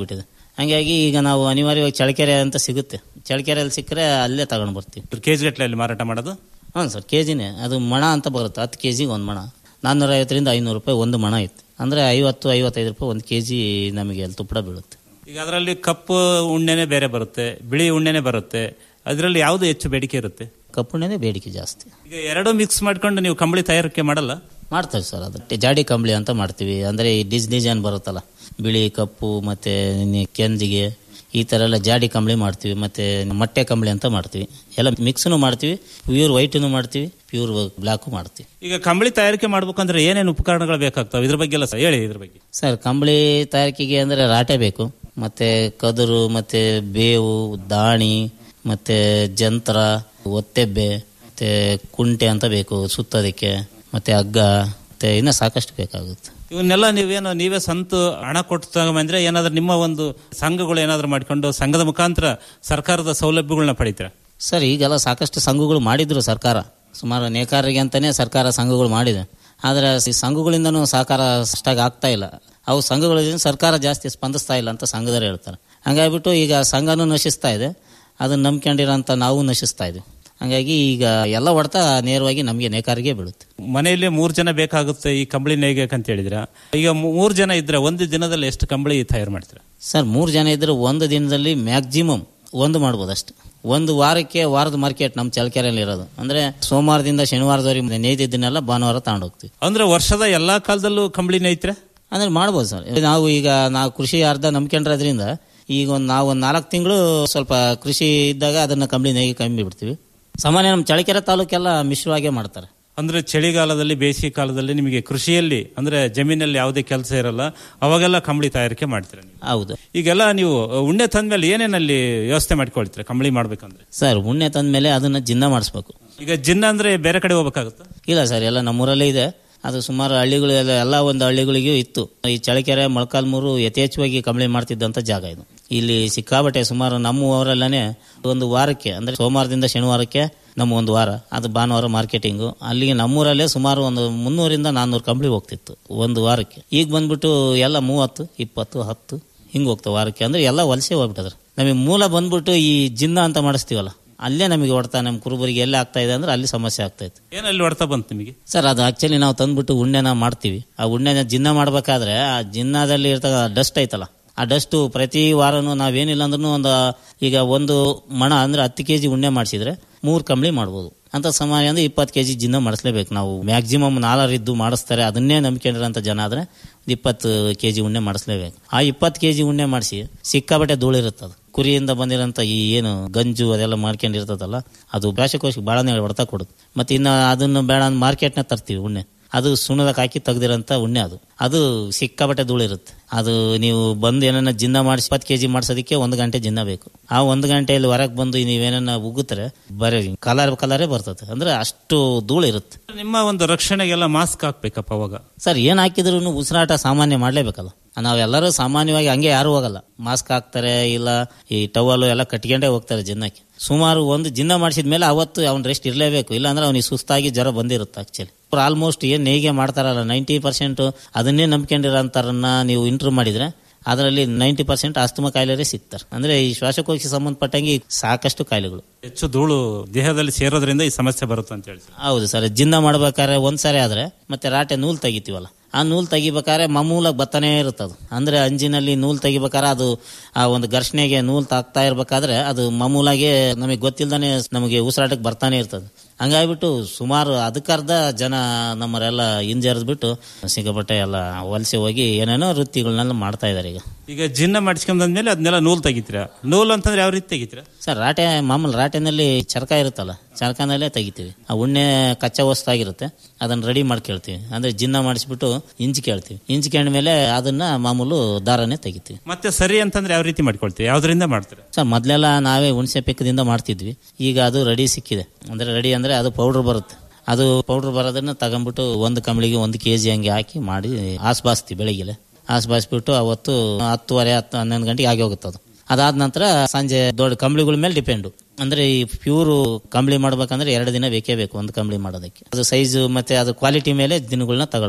ಹಂಗಾಗಿ ಈಗ ನಾವು ಅನಿವಾರ್ಯವಾಗಿ ಚಳಕೆರೆ ಅಂತ ಸಿಗುತ್ತೆ ಚಳಕೆರೆಯಲ್ಲಿ ಸಿಕ್ಕರೆ ಅಲ್ಲೇ ತಗೊಂಡು ಬರ್ತೀವಿ ಕೆ ಜಿ ಗಟ್ಟಲೆ ಮಾರಾಟ ಮಾಡೋದು ಹ್ಞೂ ಸರ್ ಕೆ ಜಿನೇ ಅದು ಮಣ ಅಂತ ಬರುತ್ತೆ ಹತ್ತು ಕೆ ಜಿಗೆ ಒಂದು ಮಣ ನಾನ್ನೂರ ಐವತ್ತರಿಂದ ಐನೂರು ರೂಪಾಯಿ ಒಂದು ಮಣ ಇತ್ತು ಅಂದರೆ ಐವತ್ತು ಐವತ್ತೈದು ರೂಪಾಯಿ ಒಂದು ಕೆ ಜಿ ನಮಗೆ ಅಲ್ಲಿ ತುಪ್ಪಡ ಬೀಳುತ್ತೆ ಈಗ ಅದರಲ್ಲಿ ಕಪ್ಪು ಉಣ್ಣೆನೆ ಬೇರೆ ಬರುತ್ತೆ ಬಿಳಿ ಉಣ್ಣೆನೆ ಬರುತ್ತೆ ಅದರಲ್ಲಿ ಯಾವುದು ಹೆಚ್ಚು ಬೇಡಿಕೆ ಇರುತ್ತೆ ಕಪ್ಪುಣ್ಣೆನೇ ಬೇಡಿಕೆ ಜಾಸ್ತಿ ಈಗ ಎರಡೂ ಮಿಕ್ಸ್ ಮಾಡ್ಕೊಂಡು ನೀವು ಕಂಬಳಿ ತಯಾರಿಕೆ ಮಾಡಲ್ಲ ಮಾಡ್ತೇವೆ ಸರ್ ಅದು ಜಾಡಿ ಕಂಬಳಿ ಅಂತ ಮಾಡ್ತೀವಿ ಅಂದರೆ ಈ ಡಿಸ್ ಡಿಸೈನ್ ಬರುತ್ತಲ್ಲ ಬಿಳಿ ಕಪ್ಪು ಮತ್ತು ಕೆಂದಿಗೆ ಈ ಥರ ಎಲ್ಲ ಜಾಡಿ ಕಂಬಳಿ ಮಾಡ್ತೀವಿ ಮತ್ತು ಮೊಟ್ಟೆ ಕಂಬಳಿ ಅಂತ ಮಾಡ್ತೀವಿ ಎಲ್ಲ ಮಿಕ್ಸ್ನು ಮಾಡ್ತೀವಿ ಪ್ಯೂರ್ ವೈಟನ್ನು ಮಾಡ್ತೀವಿ ಪ್ಯೂರ್ ಬ್ಲ್ಯಾಕು ಮಾಡ್ತೀವಿ ಈಗ ಕಂಬಳಿ ತಯಾರಿಕೆ ಮಾಡ್ಬೇಕಂದ್ರೆ ಏನೇನು ಉಪಕರಣಗಳು ಬೇಕಾಗ್ತವೆ ಇದ್ರ ಬಗ್ಗೆ ಎಲ್ಲ ಸ- ಹೇಳಿ ಇದ್ರ ಬಗ್ಗೆ ಸರ್ ಕಂಬಳಿ ತಯಾರಿಕೆಗೆ ಅಂದರೆ ರಾಟೆ ಬೇಕು ಮತ್ತು ಕದುರು ಮತ್ತು ಬೇವು ದಾಣಿ ಮತ್ತು ಜಂತ್ರ ಒತ್ತೆಬ್ಬೆ ಮತ್ತು ಕುಂಟೆ ಅಂತ ಬೇಕು ಸುತ್ತೋದಕ್ಕೆ ಮತ್ತು ಹಗ್ಗ ಮತ್ತು ಇನ್ನೂ ಸಾಕಷ್ಟು ಬೇಕಾಗುತ್ತೆ ಇವನ್ನೆಲ್ಲ ನೀವೇನು ನೀವೇ ಸ್ವಂತ ಹಣ ಕೊಟ್ಟು ತಗೊಂಬಂದ್ರೆ ಏನಾದ್ರೂ ನಿಮ್ಮ ಒಂದು ಸಂಘಗಳು ಏನಾದ್ರೂ ಮಾಡ್ಕೊಂಡು ಸಂಘದ ಮುಖಾಂತರ ಸರ್ಕಾರದ ಸೌಲಭ್ಯಗಳನ್ನ ಪಡಿತೀರಾ ಸರ್ ಈಗೆಲ್ಲ ಸಾಕಷ್ಟು ಸಂಘಗಳು ಮಾಡಿದ್ರು ಸರ್ಕಾರ ಸುಮಾರು ನೇಕಾರರಿಗೆ ಅಂತಾನೆ ಸರ್ಕಾರ ಸಂಘಗಳು ಮಾಡಿದೆ ಆದರೆ ಈ ಸಂಘಗಳಿಂದನೂ ಸಹಕಾರ ಅಷ್ಟಾಗಿ ಆಗ್ತಾ ಇಲ್ಲ ಅವು ಸಂಘಗಳಿಂದ ಸರ್ಕಾರ ಜಾಸ್ತಿ ಸ್ಪಂದಿಸ್ತಾ ಇಲ್ಲ ಅಂತ ಸಂಘದವ್ರು ಹೇಳ್ತಾರೆ ಹಂಗಾಗ್ಬಿಟ್ಟು ಈಗ ಸಂಘನೂ ನಶಿಸ್ತಾ ಇದೆ ಅದನ್ನ ನಂಬ್ಕೊಂಡಿರೋಂಥ ನಾವು ನಶಿಸ್ತಾ ಇದ್ದೀವಿ ಹಂಗಾಗಿ ಈಗ ಎಲ್ಲ ಹೊಡೆತ ನೇರವಾಗಿ ನಮಗೆ ನೇಕಾರಿಗೆ ಬೀಳುತ್ತೆ ಮನೆಯಲ್ಲಿ ಮೂರು ಜನ ಬೇಕಾಗುತ್ತೆ ಈ ಕಂಬಳಿ ನೇಯ್ಯಕ್ಕೆ ಅಂತ ಹೇಳಿದ್ರ ಈಗ ಮೂ- ಮೂರು ಜನ ಇದ್ರೆ ಒಂದು ದಿನದಲ್ಲಿ ಎಷ್ಟು ಕಂಬಳಿ ತಯಾರು ಮಾಡ್ತೀರಾ ಸರ್ ಮೂರು ಜನ ಇದ್ರೆ ಒಂದು ದಿನದಲ್ಲಿ ಮ್ಯಾಕ್ಸಿಮಮ್ ಒಂದು ಮಾಡ್ಬೋದು ಅಷ್ಟು ಒಂದು ವಾರಕ್ಕೆ ವಾರದ ಮಾರ್ಕೆಟ್ ನಮ್ಮ ಚಳಕೆರೆಯಲ್ಲಿ ಇರೋದು ಅಂದ್ರೆ ಸೋಮವಾರದಿಂದ ಶನಿವಾರದವರೆಗೆ ನೇಯ್ದಿದ್ದನ್ನೆಲ್ಲ ಭಾನುವಾರ ತಗೊಂಡು ಹೋಗ್ತೀವಿ ಅಂದ್ರೆ ವರ್ಷದ ಎಲ್ಲಾ ಕಾಲದಲ್ಲೂ ಕಂಬಳಿ ನೇಯ್ತೀರಾ ಅಂದ್ರೆ ಮಾಡ್ಬೋದು ಸರ್ ನಾವು ಈಗ ನಾವು ಕೃಷಿ ಅರ್ಧ ನಂಬ್ಕೊಂಡ್ರದ್ರಿಂದ ಈಗ ಒಂದು ನಾವು ಒಂದು ನಾಲ್ಕು ತಿಂಗಳು ಸ್ವಲ್ಪ ಕೃಷಿ ಇದ್ದಾಗ ಅದನ್ನ ಕಂಬಳಿ ನೇಯ್ಗೆ ಕಮ್ಮಿ ಬಿಡ್ತೀವಿ ಸಾಮಾನ್ಯ ನಮ್ಮ ಚಳಕೆರೆ ತಾಲೂಕೆಲ್ಲ ಮಿಶ್ರವಾಗೇ ಮಾಡ್ತಾರೆ ಅಂದ್ರೆ ಚಳಿಗಾಲದಲ್ಲಿ ಬೇಸಿಗೆ ಕಾಲದಲ್ಲಿ ನಿಮಗೆ ಕೃಷಿಯಲ್ಲಿ ಅಂದ್ರೆ ಜಮೀನಲ್ಲಿ ಯಾವುದೇ ಕೆಲಸ ಇರಲ್ಲ ಅವಾಗೆಲ್ಲ ಕಂಬಳಿ ತಯಾರಿಕೆ ಮಾಡ್ತೀರಾ ನೀವು ಹೌದು ಈಗೆಲ್ಲ ನೀವು ಉಣ್ಣೆ ತಂದ್ಮೇಲೆ ಏನೇನಲ್ಲಿ ವ್ಯವಸ್ಥೆ ಮಾಡ್ಕೊಳ್ತೀರಾ ಕಂಬಳಿ ಮಾಡ್ಬೇಕಂದ್ರೆ ಸರ್ ಉಣ್ಣೆ ತಂದ್ಮೇಲೆ ಅದನ್ನ ಜಿನ್ನ ಮಾಡಿಸ್ಬೇಕು ಈಗ ಜಿನ್ನ ಅಂದ್ರೆ ಬೇರೆ ಕಡೆ ಹೋಗ್ಬೇಕಾಗುತ್ತಾ ಇಲ್ಲ ಸರ್ ಎಲ್ಲ ನಮ್ಮೂರಲ್ಲೇ ಇದೆ ಅದು ಸುಮಾರು ಹಳ್ಳಿಗಳು ಎಲ್ಲ ಎಲ್ಲ ಒಂದು ಹಳ್ಳಿಗಳಿಗೂ ಇತ್ತು ಈ ಚಳಕೆರೆ ಮೊಳಕಾಲ್ಮೂರು ಯಥೇಚ್ಛವಾಗಿ ಕಂಬಳಿ ಮಾಡ್ತಿದ್ದಂಥ ಜಾಗ ಇದು ಇಲ್ಲಿ ಸಿಕ್ಕಾಬಟ್ಟೆ ಸುಮಾರು ನಮ್ಮ ಊರಲ್ಲೇ ಒಂದು ವಾರಕ್ಕೆ ಅಂದ್ರೆ ಸೋಮವಾರದಿಂದ ಶನಿವಾರಕ್ಕೆ ನಮ್ಮ ಒಂದು ವಾರ ಅದು ಭಾನುವಾರ ಮಾರ್ಕೆಟಿಂಗು ಅಲ್ಲಿಗೆ ನಮ್ಮೂರಲ್ಲೇ ಸುಮಾರು ಒಂದು ಮುನ್ನೂರಿಂದ ನಾನ್ನೂರು ಕಂಬಳಿ ಹೋಗ್ತಿತ್ತು ಒಂದು ವಾರಕ್ಕೆ ಈಗ ಬಂದ್ಬಿಟ್ಟು ಎಲ್ಲ ಮೂವತ್ತು ಇಪ್ಪತ್ತು ಹತ್ತು ಹಿಂಗೆ ಹೋಗ್ತಾವೆ ವಾರಕ್ಕೆ ಅಂದ್ರೆ ಎಲ್ಲ ವಲಸೆ ಹೋಗ್ಬಿಟ್ಟದ್ರ ನಮಗೆ ಮೂಲ ಬಂದ್ಬಿಟ್ಟು ಈ ಜಿನ್ನ ಅಂತ ಮಾಡಿಸ್ತೀವಲ್ಲ ಅಲ್ಲೇ ನಮಗೆ ಹೊಡ್ತಾ ನಮ್ಮ ಕುರುಬರಿಗೆ ಎಲ್ಲಿ ಆಗ್ತಾ ಇದೆ ಅಂದ್ರೆ ಅಲ್ಲಿ ಸಮಸ್ಯೆ ಆಗ್ತಾ ಇತ್ತು ಏನಲ್ಲಿ ಹೊಡ್ತಾ ಬಂತು ನಿಮಗೆ ಸರ್ ಅದು ಆಕ್ಚುಲಿ ನಾವು ತಂದ್ಬಿಟ್ಟು ಉಣ್ಣೆನ ಮಾಡ್ತೀವಿ ಆ ಉಣ್ಣೆನ ಜಿನ್ನ ಮಾಡ್ಬೇಕಾದ್ರೆ ಆ ಜಿನ್ನದಲ್ಲಿ ಇರ್ತಕ್ಕ ಡಸ್ಟ್ ಐತಲ್ಲ ಆ ಡಸ್ಟು ಪ್ರತಿ ವಾರನೂ ನಾವೇನಿಲ್ಲ ಅಂದ್ರೂ ಒಂದು ಈಗ ಒಂದು ಮಣ ಅಂದ್ರೆ ಹತ್ತು ಕೆ ಜಿ ಉಣ್ಣೆ ಮಾಡಿಸಿದ್ರೆ ಮೂರು ಕಂಬಳಿ ಮಾಡ್ಬೋದು ಅಂತ ಸಮಯ ಅಂದ್ರೆ ಇಪ್ಪತ್ತು ಕೆ ಜಿ ಜಿನ್ನ ಮಾಡಿಸ್ಲೇಬೇಕು ನಾವು ಮ್ಯಾಕ್ಸಿಮಮ್ ನಾಲ್ಕರಿದ್ದು ಮಾಡಿಸ್ತಾರೆ ಅದನ್ನೇ ನಂಬ್ಕೊಂಡಿರೋಂಥ ಜನ ಆದ್ರೆ ಒಂದು ಇಪ್ಪತ್ತು ಕೆ ಜಿ ಉಣ್ಣೆ ಮಾಡಿಸ್ಲೇಬೇಕು ಆ ಇಪ್ಪತ್ತು ಕೆ ಜಿ ಉಣ್ಣೆ ಮಾಡಿಸಿ ಸಿಕ್ಕಾಬಟ್ಟೆ ಧೂಳಿರುತ್ತೆ ಅದು ಕುರಿಯಿಂದ ಬಂದಿರೋಂಥ ಈ ಏನು ಗಂಜು ಅದೆಲ್ಲ ಮಾಡ್ಕೊಂಡಿರ್ತದಲ್ಲ ಅದು ಭಾಷೆಕೋಶಕ್ಕೆ ಭಾಳನೇ ಹೊಡ್ತಾ ಕೊಡುತ್ತೆ ಮತ್ತೆ ಇನ್ನು ಅದನ್ನು ಬೇಡ ಮಾರ್ಕೆಟ್ನ ತರ್ತೀವಿ ಉಣ್ಣೆ ಅದು ಸುಣ್ಣದಕ್ಕೆ ಹಾಕಿ ತೆಗ್ದಿರೋಂಥ ಉಣ್ಣೆ ಅದು ಅದು ಸಿಕ್ಕಾಬಟ್ಟೆ ಧೂಳಿರುತ್ತೆ ಅದು ನೀವು ಬಂದು ಏನನ್ನ ಜಿನ್ನ ಮಾಡಿಸಿ ಇಪ್ಪತ್ತು ಕೆ ಜಿ ಮಾಡಿಸೋದಕ್ಕೆ ಒಂದು ಗಂಟೆ ಜಿನ್ನ ಬೇಕು ಆ ಒಂದು ಗಂಟೆಯಲ್ಲಿ ಹೊರಗೆ ಬಂದು ನೀವೇನನ್ನ ಉಗುತ್ರೆ ಬರೀ ಕಲರ್ ಕಲರೇ ಬರ್ತದೆ ಅಂದ್ರೆ ಅಷ್ಟು ಧೂಳು ಇರುತ್ತೆ ನಿಮ್ಮ ಒಂದು ರಕ್ಷಣೆಗೆಲ್ಲ ಮಾಸ್ಕ್ ಹಾಕ್ಬೇಕಪ್ಪ ಅವಾಗ ಸರ್ ಏನ್ ಹಾಕಿದ್ರು ಉಸಿರಾಟ ಸಾಮಾನ್ಯ ಮಾಡ್ಲೇಬೇಕಲ್ಲ ನಾವೆಲ್ಲರೂ ಸಾಮಾನ್ಯವಾಗಿ ಹಂಗೆ ಯಾರು ಹೋಗಲ್ಲ ಮಾಸ್ಕ್ ಹಾಕ್ತಾರೆ ಇಲ್ಲ ಈ ಟವಲ್ ಎಲ್ಲ ಕಟ್ಕೊಂಡೇ ಹೋಗ್ತಾರೆ ಜಿನ್ನಕ್ಕೆ ಸುಮಾರು ಒಂದು ಜಿನ್ನ ಮಾಡಿಸಿದ ಮೇಲೆ ಅವತ್ತು ಅವ್ನ ರೆಸ್ಟ್ ಇರಲೇಬೇಕು ಇಲ್ಲಾಂದ್ರೆ ಅವ್ನಿಗೆ ಸುಸ್ತಾಗಿ ಜ್ವರ ಬಂದಿರುತ್ತೆ ಆಕ್ಚುಲಿ ಅವ್ರು ಆಲ್ಮೋಸ್ಟ್ ಏನ್ ನೇಯ್ಗೆ ಮಾಡ್ತಾರಲ್ಲ ನೈಂಟಿ ಪರ್ಸೆಂಟ್ ಅದನ್ನೇ ನಂಬ್ಕೊಂಡಿರೋಂಥರನ್ನ ನೀವು ಇಂಟ್ರೂ ಮಾಡಿದ್ರೆ ಅದರಲ್ಲಿ ನೈಂಟಿ ಪರ್ಸೆಂಟ್ ಆಸ್ತಮ ಕಾಯಿಲೆ ಸಿಗ್ತಾರೆ ಅಂದ್ರೆ ಈ ಶ್ವಾಸಕೋಶಕ್ಕೆ ಸಂಬಂಧಪಟ್ಟಂಗೆ ಸಾಕಷ್ಟು ಕಾಯಿಲೆಗಳು ಹೆಚ್ಚು ಧೂಳು ದೇಹದಲ್ಲಿ ಸೇರೋದ್ರಿಂದ ಈ ಸಮಸ್ಯೆ ಬರುತ್ತೆ ಅಂತ ಹೇಳಿ ಹೌದು ಸರ್ ಜಿನ್ನ ಮಾಡ್ಬೇಕಾದ್ರೆ ಒಂದ್ಸರಿ ಆದ್ರೆ ಮತ್ತೆ ರಾಟೆ ನೂಲ್ ತೆಗಿತೀವಲ್ಲ ಆ ನೂಲ್ ತೆಗಿಬೇಕಾದ್ರೆ ಮಾಮೂಲಾಗಿ ಬತ್ತಾನೇ ಇರುತ್ತದು ಅಂದ್ರೆ ಅಂಜಿನಲ್ಲಿ ನೂಲ್ ತೆಗಿಬೇಕಾದ್ರೆ ಅದು ಆ ಒಂದು ಘರ್ಷಣೆಗೆ ನೂಲ್ ತಾಕ್ತಾ ಇರ್ಬೇಕಾದ್ರೆ ಅದು ಮಾಮೂಲಾಗಿ ನಮಗೆ ಗೊತ್ತಿಲ್ದಾನೆ ನಮಗೆ ಉಸಿರಾಟಕ್ಕೆ ಬರ್ತಾನೆ ಇರ್ತದೆ ಹಂಗಾಗ್ಬಿಟ್ಟು ಸುಮಾರು ಅದಕ್ಕರ್ಧ ಜನ ನಮ್ಮರೆಲ್ಲ ಹಿಂಜರಿದ್ಬಿಟ್ಟು ಸಿಕ್ಕಾಪಟ್ಟೆ ಎಲ್ಲ ವಲಸೆ ಹೋಗಿ ಏನೇನೋ ವೃತ್ತಿಗಳನ್ನೆಲ್ಲ ಮಾಡ್ತಾ ಇದ್ದಾರೆ ಈಗ ಈಗ ಜಿನ್ನ ಮಾಡಿಸ್ಕೊಂಡ್ಮೇಲೆ ಅದನ್ನೆಲ್ಲ ನೂಲ್ ತೆಗಿತೀರಾ ನೂಲ್ ಅಂತಂದ್ರೆ ಯಾವ ರೀತಿ ತೆಗಿತೀರಾ ಸರ್ ರಾಟೆ ಮಾಮೂಲು ರಾಟೆನಲ್ಲಿ ಚರಕ ಇರುತ್ತಲ್ಲ ಚರಕನಲ್ಲೇ ತೆಗಿತೀವಿ ಆ ಉಣ್ಣೆ ಕಚ್ಚಾ ವಸ್ತು ಆಗಿರುತ್ತೆ ಅದನ್ನ ರೆಡಿ ಮಾಡ್ಕೊಳ್ತೀವಿ ಅಂದ್ರೆ ಜಿನ್ನ ಮಾಡಿಸ್ಬಿಟ್ಟು ಇಂಚ್ ಕೇಳ್ತೀವಿ ಇಂಚ್ ಮೇಲೆ ಅದನ್ನ ಮಾಮೂಲು ದಾರನೇ ತೆಗಿತೀವಿ ಮತ್ತೆ ಸರಿ ಅಂತಂದ್ರೆ ಯಾವ ರೀತಿ ಮಾಡ್ಕೊಳ್ತೀವಿ ಯಾವ್ದ್ರಿಂದ ಮಾಡ್ತೀರಾ ಸರ್ ಮೊದಲೆಲ್ಲ ನಾವೇ ಹುಣಸೆ ಪಿಕ್ಕದಿಂದ ಮಾಡ್ತಿದ್ವಿ ಈಗ ಅದು ರೆಡಿ ಸಿಕ್ಕಿದೆ ಅಂದ್ರೆ ರೆಡಿ ಅಂದ್ರೆ ಅದು ಪೌಡರ್ ಬರುತ್ತೆ ಅದು ಪೌಡರ್ ಬರೋದನ್ನ ತಗೊಂಡ್ಬಿಟ್ಟು ಒಂದು ಕಂಬಳಿಗೆ ಒಂದು ಕೆ ಜಿ ಹಂಗೆ ಹಾಕಿ ಮಾಡಿ ಆಸ್ಬಾಸ್ತಿ ಬೆಳಿಗ್ಗೆ ಆಸ್ಬಾಸ್ಬಿಟ್ಟು ಅವತ್ತು ಹತ್ತುವರೆ ಹತ್ತು ಹನ್ನೊಂದು ಗಂಟೆಗೆ ಆಗಿ ಹೋಗುತ್ತೆ ಅದು ಅದಾದ ನಂತರ ಸಂಜೆ ದೊಡ್ಡ ಕಂಬಳಿಗಳ ಮೇಲೆ ಡಿಪೆಂಡು ಅಂದ್ರೆ ಈ ಪ್ಯೂರ್ ಕಂಬಳಿ ಮಾಡ್ಬೇಕಂದ್ರೆ ಎರಡು ದಿನ ಬೇಕೇ ಬೇಕು ಒಂದು ಕಂಬಳಿ ಮಾಡೋದಕ್ಕೆ ಅದು ಸೈಜ್ ಮತ್ತೆ ಅದು ಕ್ವಾಲಿಟಿ ಮೇಲೆ ದಿನಗಳನ್ನ ತಗೊಳುತ್ತೆ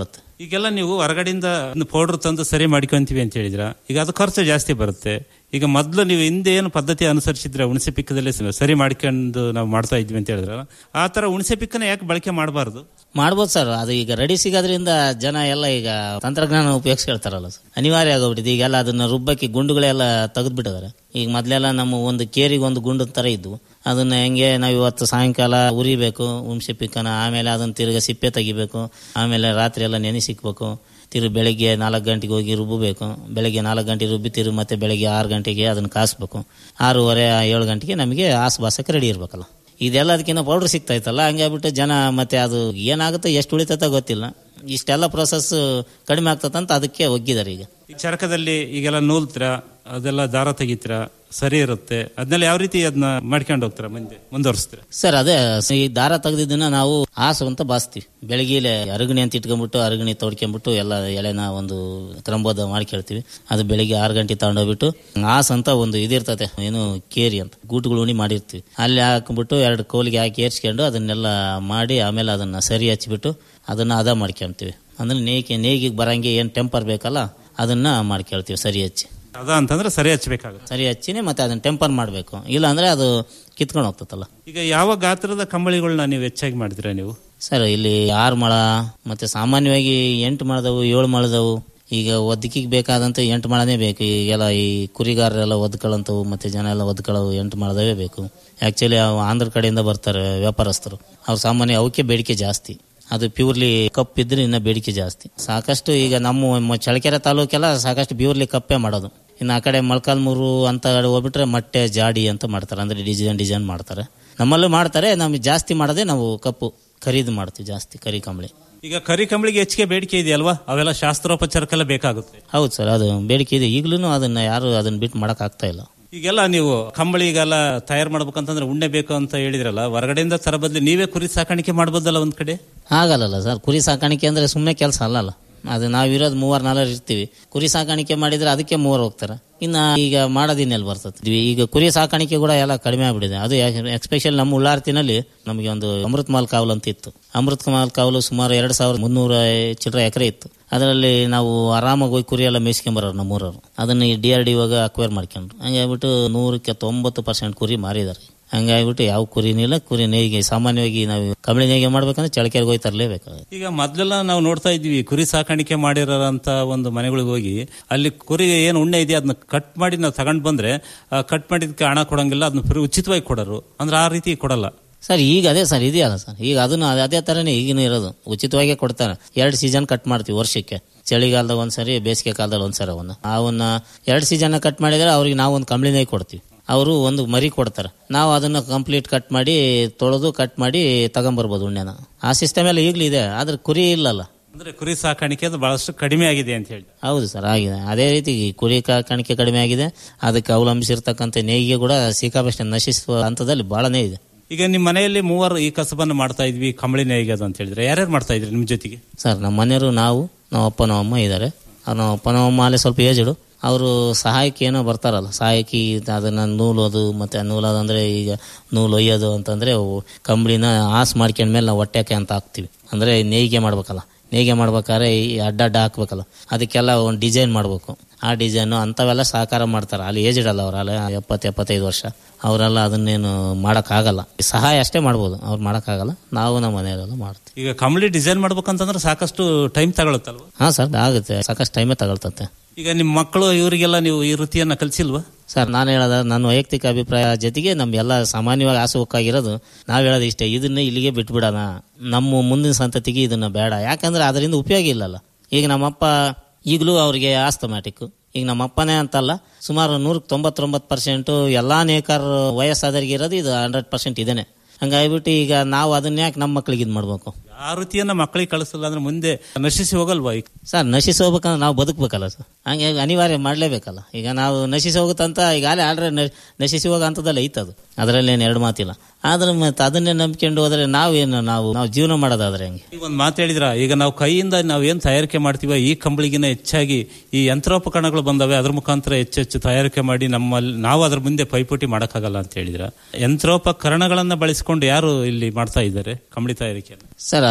ಈಗೆಲ್ಲ ನೀವು ಹೊರಗಡೆಯಿಂದ ಪೌಡರ್ ತಂದು ಸರಿ ಮಾಡ್ಕೊಂತೀವಿ ಅಂತ ಹೇಳಿದ್ರ ಈಗ ಅದು ಖರ್ಚು ಜಾಸ್ತಿ ಬರುತ್ತೆ ಈಗ ಮೊದಲು ನೀವು ಹಿಂದೆ ಏನು ಪದ್ಧತಿ ಅನುಸರಿಸಿದ್ರೆ ಹುಣಸೆ ಪಿಕ್ಕದಲ್ಲಿ ಸರಿ ಮಾಡ್ಕೊಂಡು ನಾವು ಮಾಡ್ತಾ ಇದ್ವಿ ಅಂತ ಹೇಳಿದ್ರ ಆ ತರ ಹುಣಸೆ ಪಿಕ್ಕನ ಯಾಕೆ ಬಳಕೆ ಮಾಡಬಾರ್ದು ಮಾಡ್ಬೋದು ಸರ್ ಅದು ಈಗ ರೆಡಿ ಸಿಗೋದ್ರಿಂದ ಜನ ಎಲ್ಲ ಈಗ ತಂತ್ರಜ್ಞಾನ ಉಪಯೋಗಿಸ್ಕೊಳ್ತಾರಲ್ಲ ಸರ್ ಅನಿವಾರ್ಯ ಆಗೋಗ್ಬಿಟ್ಟಿದೆ ಈಗೆಲ್ಲ ಅದನ್ನ ರುಬ್ಬಕ್ಕೆ ಗುಂಡುಗಳೆಲ್ಲ ತೆಗೆದ್ಬಿಟ್ಟಿದ್ದಾರೆ ಈಗ ಮೊದಲೆಲ್ಲ ನಮ್ಮ ಒಂದು ಕೇರಿಗೆ ಒಂದು ಗುಂಡು ತರ ಇದ್ವು ಅದನ್ನ ಹೆಂಗೆ ನಾವು ಇವತ್ತು ಸಾಯಂಕಾಲ ಉರಿಬೇಕು ಹುಣಸೆ ಪಿಕ್ಕನ ಆಮೇಲೆ ಅದನ್ನ ತಿರ್ಗ ಸಿಪ್ಪೆ ತೆಗಿಬೇಕು ಆಮೇಲೆ ರಾತ್ರಿ ಎಲ್ಲ ನೆನೆಸಿಕ್ಬೇಕು ತಿರು ಬೆಳಗ್ಗೆ ನಾಲ್ಕು ಗಂಟೆಗೆ ಹೋಗಿ ರುಬ್ಬಬೇಕು ಬೆಳಗ್ಗೆ ನಾಲ್ಕು ಗಂಟೆ ರುಬ್ಬಿ ತಿರು ಮತ್ತೆ ಬೆಳಗ್ಗೆ ಆರು ಗಂಟೆಗೆ ಅದನ್ನು ಕಾಸ್ಬೇಕು ಆರೂವರೆ ಏಳು ಗಂಟೆಗೆ ನಮಗೆ ಆಸು ರೆಡಿ ಇರಬೇಕಲ್ಲ ಇದೆಲ್ಲ ಅದಕ್ಕಿಂತ ಪೌಡ್ರ್ ಸಿಗ್ತಾ ಇತ್ತಲ್ಲ ಹಂಗಾಗ್ಬಿಟ್ಟು ಜನ ಮತ್ತೆ ಅದು ಏನಾಗುತ್ತೆ ಎಷ್ಟು ಉಳಿತೈತ ಗೊತ್ತಿಲ್ಲ ಇಷ್ಟೆಲ್ಲ ಪ್ರೊಸೆಸ್ ಕಡಿಮೆ ಆಗ್ತದಂತ ಅದಕ್ಕೆ ಒಗ್ಗಿದ್ದಾರೆ ಈಗ ಈ ಚರಕದಲ್ಲಿ ಈಗೆಲ್ಲ ನೂಲ್ತೀರ ಅದೆಲ್ಲ ದಾರ ತೆಗಿತೀರ ಸರಿ ಇರುತ್ತೆ ಅದನ್ನೆಲ್ಲ ಯಾವ ರೀತಿ ಅದನ್ನ ಮಾಡ್ಕೊಂಡು ಹೋಗ್ತೀರಾ ಮುಂದೆ ಮುಂದುವರಿಸ್ತೀರ ಸರ್ ಅದೇ ಈ ದಾರ ತೆಗೆದಿದ್ದನ್ನ ನಾವು ಆಸು ಅಂತ ಬಾಸ್ತೀವಿ ಬೆಳಗ್ಗೆಲೆ ಅರಗಣಿ ಅಂತ ಇಟ್ಕೊಂಡ್ಬಿಟ್ಟು ಅರಗಣಿ ತೊಡ್ಕೊಂಡ್ಬಿಟ್ಟು ಎಲ್ಲ ಎಳೆನ ಒಂದು ಕ್ರಂಬೋದ ಮಾಡ್ಕೊಳ್ತೀವಿ ಅದು ಬೆಳಿಗ್ಗೆ ಆರು ಗಂಟೆ ತಗೊಂಡೋಗ್ಬಿಟ್ಟು ಆಸ್ ಅಂತ ಒಂದು ಇದಿರ್ತತೆ ಏನು ಕೇರಿ ಅಂತ ಗೂಟುಗಳು ಉಣಿ ಮಾಡಿರ್ತೀವಿ ಅಲ್ಲಿ ಹಾಕ್ಬಿಟ್ಟು ಎರಡು ಕೋಲಿಗೆ ಹಾಕಿ ಏರ್ಸ್ಕೊಂಡು ಅದನ್ನೆಲ್ಲ ಮಾಡಿ ಆಮೇಲೆ ಅದನ್ನ ಸರಿ ಹಚ್ಬಿಟ್ಟು ಅದನ್ನ ಅದ ಮಾಡ್ಕೊಂತೀವಿ ಅಂದ್ರೆ ನೇಯ್ಗೆ ನೇಯ್ಗಿಗೆ ಬರಂಗೆ ಏನು ಟೆಂಪರ್ ಬೇಕಲ್ಲ ಅದನ್ನ ಮಾಡ್ಕೊಳ್ತೀವಿ ಸರಿ ಹಚ್ಚಿ ಅದ ಅಂತಂದ್ರೆ ಸರಿ ಹಚ್ಬೇಕಾಗುತ್ತೆ ಸರಿ ಹಚ್ಚಿನೇ ಮತ್ತೆ ಅದನ್ನ ಟೆಂಪರ್ ಮಾಡಬೇಕು ಇಲ್ಲ ಅಂದ್ರೆ ಅದು ಕಿತ್ಕೊಂಡು ಹೋಗ್ತದಲ್ಲ ಈಗ ಯಾವ ಗಾತ್ರದ ಕಂಬಳಿಗಳನ್ನ ನೀವು ಹೆಚ್ಚಾಗಿ ಮಾಡಿದಿರಾ ನೀವು ಸರ್ ಇಲ್ಲಿ ಆರು ಮೊಳ ಮತ್ತೆ ಸಾಮಾನ್ಯವಾಗಿ ಎಂಟು ಮೊಳದವು ಏಳು ಮೊಳದವು ಈಗ ಒದಕಿಗೆ ಬೇಕಾದಂತ ಎಂಟು ಮೊಳನೇ ಬೇಕು ಈಗೆಲ್ಲ ಈ ಕುರಿಗಾರರೆಲ್ಲ ಒದ್ಕೊಳ್ಳಂತವು ಮತ್ತೆ ಜನ ಎಲ್ಲ ಒದ್ಕೊಳ್ಳವು ಎಂಟು ಮೊಳದವೇ ಬೇಕು ಆಕ್ಚುಲಿ ಆಂಧ್ರ ಕಡೆಯಿಂದ ಬರ್ತಾರೆ ವ್ಯಾಪಾರಸ್ಥರು ಅವ್ರು ಸಾಮಾನ್ಯ ಅವಕ್ಕೆ ಬೇಡಿಕೆ ಜಾಸ್ತಿ ಅದು ಪ್ಯೂರ್ಲಿ ಕಪ್ ಇದ್ರೆ ಇನ್ನ ಬೇಡಿಕೆ ಜಾಸ್ತಿ ಸಾಕಷ್ಟು ಈಗ ನಮ್ಮ ಮ- ಚಳ್ಳಕೆರೆ ತಾಲೂಕೆಲ್ಲ ಸಾಕಷ್ಟು ಪ್ಯೂರ್ಲಿ ಕಪ್ಪೇ ಮಾಡೋದು ಇನ್ನು ಆ ಕಡೆ ಮೊಳಕಾಲ್ಮೂರು ಅಂತ ಕಡೆ ಹೋಗ್ಬಿಟ್ರೆ ಮೊಟ್ಟೆ ಜಾಡಿ ಅಂತ ಮಾಡ್ತಾರೆ ಅಂದ್ರೆ ಡಿಸೈನ್ ಡಿಸೈನ್ ಮಾಡ್ತಾರೆ ನಮ್ಮಲ್ಲೂ ಮಾಡ್ತಾರೆ ನಮಗೆ ಜಾಸ್ತಿ ಮಾಡೋದೇ ನಾವು ಕಪ್ಪು ಖರೀದಿ ಮಾಡ್ತೀವಿ ಜಾಸ್ತಿ ಕರಿ ಕಂಬಳಿ ಈಗ ಕರಿ ಕಂಬಳಿಗೆ ಹೆಚ್ಚಿಗೆ ಬೇಡಿಕೆ ಇದೆಯಲ್ವಾ ಅವೆಲ್ಲ ಶಾಸ್ತ್ರೋಪಚಾರಕ್ಕೆಲ್ಲ ಬೇಕಾಗುತ್ತೆ ಹೌದು ಸರ್ ಅದು ಬೇಡಿಕೆ ಇದೆ ಈಗಲೂ ಅದನ್ನ ಯಾರು ಅದನ್ನ ಬಿಟ್ಟು ಮಾಡಕ್ ಆಗ್ತಾ ಇಲ್ಲ ಈಗೆಲ್ಲ ನೀವು ಕಂಬಳಿಗೆಲ್ಲ ತಯಾರು ಮಾಡ್ಬೇಕಂತಂದ್ರೆ ಉಣ್ಣೆ ಬೇಕು ಅಂತ ಹೇಳಿದ್ರಲ್ಲ ಹೊರಗಡೆಯಿಂದ ತರ ಬದಲು ನೀವೇ ಕುರಿ ಸಾಕಾಣಿಕೆ ಮಾಡ್ಬೋದಲ್ಲ ಒಂದ್ ಕಡೆ ಆಗಲ್ಲಲ್ಲ ಸರ್ ಕುರಿ ಸಾಕಾಣಿಕೆ ಅಂದ್ರೆ ಸುಮ್ಮನೆ ಕೆಲಸ ಅಲ್ಲಲ್ಲ ಅದು ನಾವಿರೋದು ಮೂವರು ನಾಲ್ವರು ಇರ್ತೀವಿ ಕುರಿ ಸಾಕಾಣಿಕೆ ಮಾಡಿದ್ರೆ ಅದಕ್ಕೆ ಮೂವರು ಹೋಗ್ತಾರೆ ಇನ್ನ ಈಗ ಮಾಡೋದಿನ್ನೆಲ್ಲಿ ಬರ್ತದೆ ಈಗ ಕುರಿ ಸಾಕಾಣಿಕೆ ಕೂಡ ಎಲ್ಲ ಕಡಿಮೆ ಆಗ್ಬಿಟ್ಟಿದೆ ಅದು ಎಕ್ಸ್ಪೆಷಲ್ ನಮ್ಮ ಉಳ್ಳಾರ್ತಿನಲ್ಲಿ ನಮಗೆ ಒಂದು ಅಮೃತ್ ಮಾಲ್ ಕಾವಲು ಅಂತ ಇತ್ತು ಅಮೃತ್ ಮಾಲ್ ಕಾವಲು ಸುಮಾರು ಎರಡು ಸಾವಿರದ ಮುನ್ನೂರ ಚಿಲ್ಲರೆ ಎಕರೆ ಇತ್ತು ಅದರಲ್ಲಿ ನಾವು ಆರಾಮಾಗಿ ಹೋಗಿ ಕುರಿ ಎಲ್ಲ ಮೇಯ್ಸ್ಕೊಂಬರೋರು ನಮ್ಮೂರವರು ಅದನ್ನ ಡಿ ಆರ್ ಡಿ ಇವಾಗ ಅಕ್ವೈರ್ ಮಾಡ್ಕೊಂಡ್ರು ಹಂಗಾಗ್ಬಿಟ್ಟು ನೂರಕ್ಕೆ ತೊಂಬತ್ತು ಪರ್ಸೆಂಟ್ ಕುರಿ ಮಾರಿದ್ದಾರೆ ಹಂಗಾಗ್ಬಿಟ್ಟು ಯಾವ ಕುರಿನಿಲ್ಲ ಕುರಿ ನೇಯ್ಗೆ ಸಾಮಾನ್ಯವಾಗಿ ನಾವು ಕಬಳಿ ನೇಯ್ಗೆ ಮಾಡ್ಬೇಕಂದ್ರೆ ಚಳಕೆರೆಗೆ ಹೋಗಿ ತರಲೇಬೇಕಾಗುತ್ತೆ ಈಗ ಮೊದ್ಲೆಲ್ಲ ನಾವು ನೋಡ್ತಾ ಇದ್ವಿ ಕುರಿ ಸಾಕಾಣಿಕೆ ಮಾಡಿರೋಂತ ಒಂದು ಮನೆಗಳಿಗೆ ಹೋಗಿ ಅಲ್ಲಿ ಕುರಿ ಏನು ಉಣ್ಣೆ ಇದೆಯಾ ಅದನ್ನ ಕಟ್ ಮಾಡಿ ನಾವು ತಗೊಂಡ್ ಬಂದ್ರೆ ಕಟ್ ಮಾಡಿದಕ್ಕೆ ಹಣ ಕೊಡಂಗಿಲ್ಲ ಅದನ್ನ ಫ್ರೀ ಉಚಿತವಾಗಿ ಕೊಡೋರು ಅಂದ್ರೆ ಆ ರೀತಿ ಕೊಡಲ್ಲ ಸರ್ ಈಗ ಅದೇ ಸರ್ ಇದೆಯಲ್ಲ ಸರ್ ಈಗ ಅದನ್ನು ಅದೇ- ಅದೇ ತರನೇ ಈಗಿನ ಇರೋದು ಉಚಿತವಾಗೇ ಕೊಡ್ತಾರೆ ಎರಡು ಸೀಸನ್ ಕಟ್ ಮಾಡ್ತೀವಿ ವರ್ಷಕ್ಕೆ ಚಳಿಗಾಲದಾಗ ಒಂದ್ಸರಿ ಬೇಸಿಗೆ ಕಾಲದಲ್ಲಿ ಒಂದ್ಸರಿ ಅವನ್ನ ಅವನ್ನ ಎರಡು ಸೀಸನ್ ಕಟ್ ಮಾಡಿದ್ರೆ ಅವ್ರಿಗೆ ನಾವು ಒಂದು ಕಂಬಳಿನೇ ಕೊಡ್ತೀವಿ ಅವರು ಒಂದು ಮರಿ ಕೊಡ್ತಾರೆ ನಾವು ಅದನ್ನ ಕಂಪ್ಲೀಟ್ ಕಟ್ ಮಾಡಿ ತೊಳೆದು ಕಟ್ ಮಾಡಿ ತಗೊಂಬರ್ಬೋದು ಉಣ್ಣೆನ ಆ ಸಿಸ್ಟಮ್ ಎಲ್ಲ ಈಗಲೂ ಇದೆ ಆದ್ರೆ ಕುರಿ ಇಲ್ಲಲ್ಲ ಅಂದ್ರೆ ಕುರಿ ಸಾಕಾಣಿಕೆ ಅದು ಬಹಳಷ್ಟು ಕಡಿಮೆ ಆಗಿದೆ ಅಂತ ಹೇಳಿ ಹೌದು ಸರ್ ಆಗಿದೆ ಅದೇ ರೀತಿ ಈ ಕುರಿ ಕಾಣಿಕೆ ಕಡಿಮೆ ಆಗಿದೆ ಅದಕ್ಕೆ ಅವಲಂಬಿಸಿರ್ತಕ್ಕಂಥ ನೇಯ್ಗೆ ಕೂಡ ಸಿಕ್ಕಾಪಟ್ಟೆ ನಶಿಸುವ ಹಂತದಲ್ಲಿ ಬಹಳನೇ ಇದೆ ಈಗ ನಿಮ್ಮ ಮನೆಯಲ್ಲಿ ಮೂವರು ಈ ಕಸಬನ್ನು ಮಾಡ್ತಾ ಇದ್ವಿ ಕಂಬಳಿ ನೇಯ್ಗೆ ಅಂತ ಹೇಳಿದ್ರೆ ಯಾರ್ಯಾರು ಮಾಡ್ತಾ ಇದ್ರಿ ನಿಮ್ ಜೊತೆಗೆ ಸರ್ ನಮ್ಮ ಮನೆಯವರು ನಾವು ನಮ್ಮ ಅಪ್ಪ ನಮ್ಮ ಅಮ್ಮ ಇದ್ದಾರೆ ನಮ್ಮ ಅಪ್ಪ ನಮ್ಮ ಅಮ್ಮ ಅಲ್ಲೇ ಸ್ವಲ್ಪ ಏಜಡು ಅವರು ಸಹಾಯಕ್ಕೆ ಏನೋ ಬರ್ತಾರಲ್ಲ ಸಹಾಯಕ್ಕೆ ಅದನ್ನ ನೂಲೋದು ಮತ್ತೆ ಆ ನೂಲೋದು ಅಂದ್ರೆ ಈಗ ನೂಲು ಒಯ್ಯೋದು ಅಂತಂದ್ರೆ ಅವು ಕಂಬಳಿನ ಆಸ್ ಮಾಡ್ಕೊಂಡ್ಮೇಲೆ ನಾವು ಹೊಟ್ಟೆಕೆ ಅಂತ ಹಾಕ್ತಿವಿ ಅಂದ್ರೆ ನೇಯ್ಗೆ ಮಾಡ್ಬೇಕಲ್ಲ ನೇಯ್ಗೆ ಮಾಡ್ಬೇಕಾದ್ರೆ ಈ ಅಡ್ಡ ಅಡ್ಡ ಹಾಕ್ಬೇಕಲ್ಲ ಅದಕ್ಕೆಲ್ಲ ಒಂದು ಡಿಸೈನ್ ಮಾಡಬೇಕು ಆ ಡಿಸೈನು ಅಂಥವೆಲ್ಲ ಸಹಕಾರ ಮಾಡ್ತಾರೆ ಅಲ್ಲಿ ಏಜ್ ಇಡಲ್ಲ ಅವ್ರು ಅಲ್ಲ ಎಪ್ಪತ್ತು ಎಪ್ಪತ್ತೈದು ವರ್ಷ ಅವರೆಲ್ಲ ಅದನ್ನೇನು ಮಾಡೋಕ್ಕಾಗಲ್ಲ ಸಹಾಯ ಅಷ್ಟೇ ಮಾಡ್ಬೋದು ಅವ್ರು ಮಾಡೋಕ್ಕಾಗಲ್ಲ ನಾವು ನಮ್ಮ ಮನೆಯವರೆಲ್ಲ ಮಾಡ್ತೀವಿ ಈಗ ಕಂಬಳಿ ಡಿಸೈನ್ ಮಾಡ್ಬೇಕಂತಂದ್ರೆ ಸಾಕಷ್ಟು ಟೈಮ್ ತಗೊಳುತ್ತಲ್ವ ಹಾಂ ಸರ್ ಆಗುತ್ತೆ ಸಾಕಷ್ಟು ಟೈಮೇ ತಗೊಳ್ತತೆ ಈಗ ನಿಮ್ಮ ಮಕ್ಕಳು ಇವರಿಗೆಲ್ಲ ನೀವು ಈ ವೃತ್ತಿಯನ್ನ ಕಲಿಸಿಲ್ವಾ ಸರ್ ನಾನು ಹೇಳೋದ ನನ್ನ ವೈಯಕ್ತಿಕ ಅಭಿಪ್ರಾಯ ಜೊತೆಗೆ ನಮ್ಗೆಲ್ಲ ಸಾಮಾನ್ಯವಾಗಿ ಆಸಕ್ಕಾಗಿರೋದು ನಾವು ಹೇಳೋದು ಇಷ್ಟೇ ಇದನ್ನ ಇಲ್ಲಿಗೆ ಬಿಟ್ಬಿಡೋಣ ನಮ್ಮ ಮುಂದಿನ ಸಂತತಿಗೆ ಇದನ್ನ ಬೇಡ ಯಾಕಂದ್ರೆ ಅದರಿಂದ ಉಪಯೋಗ ಇಲ್ಲಲ್ಲ ಈಗ ನಮ್ಮಪ್ಪ ಈಗಲೂ ಅವ್ರಿಗೆ ಆಸ್ತಮ್ಯಾಟಿಕ್ ಈಗ ನಮ್ಮ ಅಪ್ಪನೇ ಅಂತಲ್ಲ ಸುಮಾರು ನೂರಕ್ಕೆ ತೊಂಬತ್ತೊಂಬತ್ತು ಪರ್ಸೆಂಟು ಎಲ್ಲ ನೇಕಾರ ವಯಸ್ಸಾದವ್ರಿಗೆ ಇರೋದು ಇದು ಹಂಡ್ರೆಡ್ ಪರ್ಸೆಂಟ್ ಇದೇನೆ ಹಂಗಾಗ್ಬಿಟ್ಟು ಈಗ ನಾವು ಅದನ್ನ ಯಾಕೆ ನಮ್ಮ ಮಕ್ಳಿಗೆ ಇದು ಮಾಡ್ಬೇಕು ಆ ವೃತ್ತಿಯನ್ನ ಮಕ್ಕಳಿಗೆ ಕಳಿಸಲ್ಲ ಅಂದ್ರೆ ಮುಂದೆ ನಶಿಸಿ ಹೋಗಲ್ವಾ ಈಗ ಸರ್ ನಶಿಸಿ ಹೋಗ್ಬೇಕಂದ್ರೆ ನಾವು ಬದುಕಬೇಕಲ್ಲ ಸರ್ ಹಂಗೆ ಅನಿವಾರ್ಯ ಮಾಡಲೇಬೇಕಲ್ಲ ಈಗ ನಾವು ನಶಿಸಿ ಹೋಗುತ್ತಂತ ಈಗ ಅಲ್ಲೇ ಆಲ್ರೆಡಿ ನಶಿಸಿ ಹೋಗೋ ಹಂತದಲ್ಲಿ ಐತದು ಅದರಲ್ಲೇನು ಎರಡು ಮಾತಿಲ್ಲ ಆದ್ರೆ ಮತ್ತೆ ಅದನ್ನೇ ನಂಬ್ಕೊಂಡು ಹೋದ್ರೆ ನಾವೇನು ನಾವು ನಾವು ಜೀವನ ಮಾಡೋದಾದ್ರೆ ಹೆಂಗೆ ಈಗ ಒಂದು ಮಾತು ಹೇಳಿದ್ರ ಈಗ ನಾವು ಕೈಯಿಂದ ನಾವು ಏನ್ ತಯಾರಿಕೆ ಮಾಡ್ತೀವ ಈ ಕಂಬಳಿಗಿನ ಹೆಚ್ಚಾಗಿ ಈ ಯಂತ್ರೋಪಕರಣಗಳು ಬಂದವೆ ಅದ್ರ ಮುಖಾಂತರ ಹೆಚ್ಚು ಹೆಚ್ಚು ತಯಾರಿಕೆ ಮಾಡಿ ನಮ್ಮಲ್ಲಿ ನಾವು ಅದ್ರ ಮುಂದೆ ಪೈಪೋಟಿ ಮಾಡಕ್ಕಾಗಲ್ಲ ಅಂತ ಹೇಳಿದ್ರ ಯಂತ್ರೋಪಕರಣಗಳನ್ನ ಬಳಸಿಕೊಂಡು ಯಾರು ಇಲ್ಲಿ ಮಾಡ್ತಾ ಇದ್ದಾರೆ ಕಂಬಳಿ ತಯಾರಿಕೆಯನ್ನು ಸರ್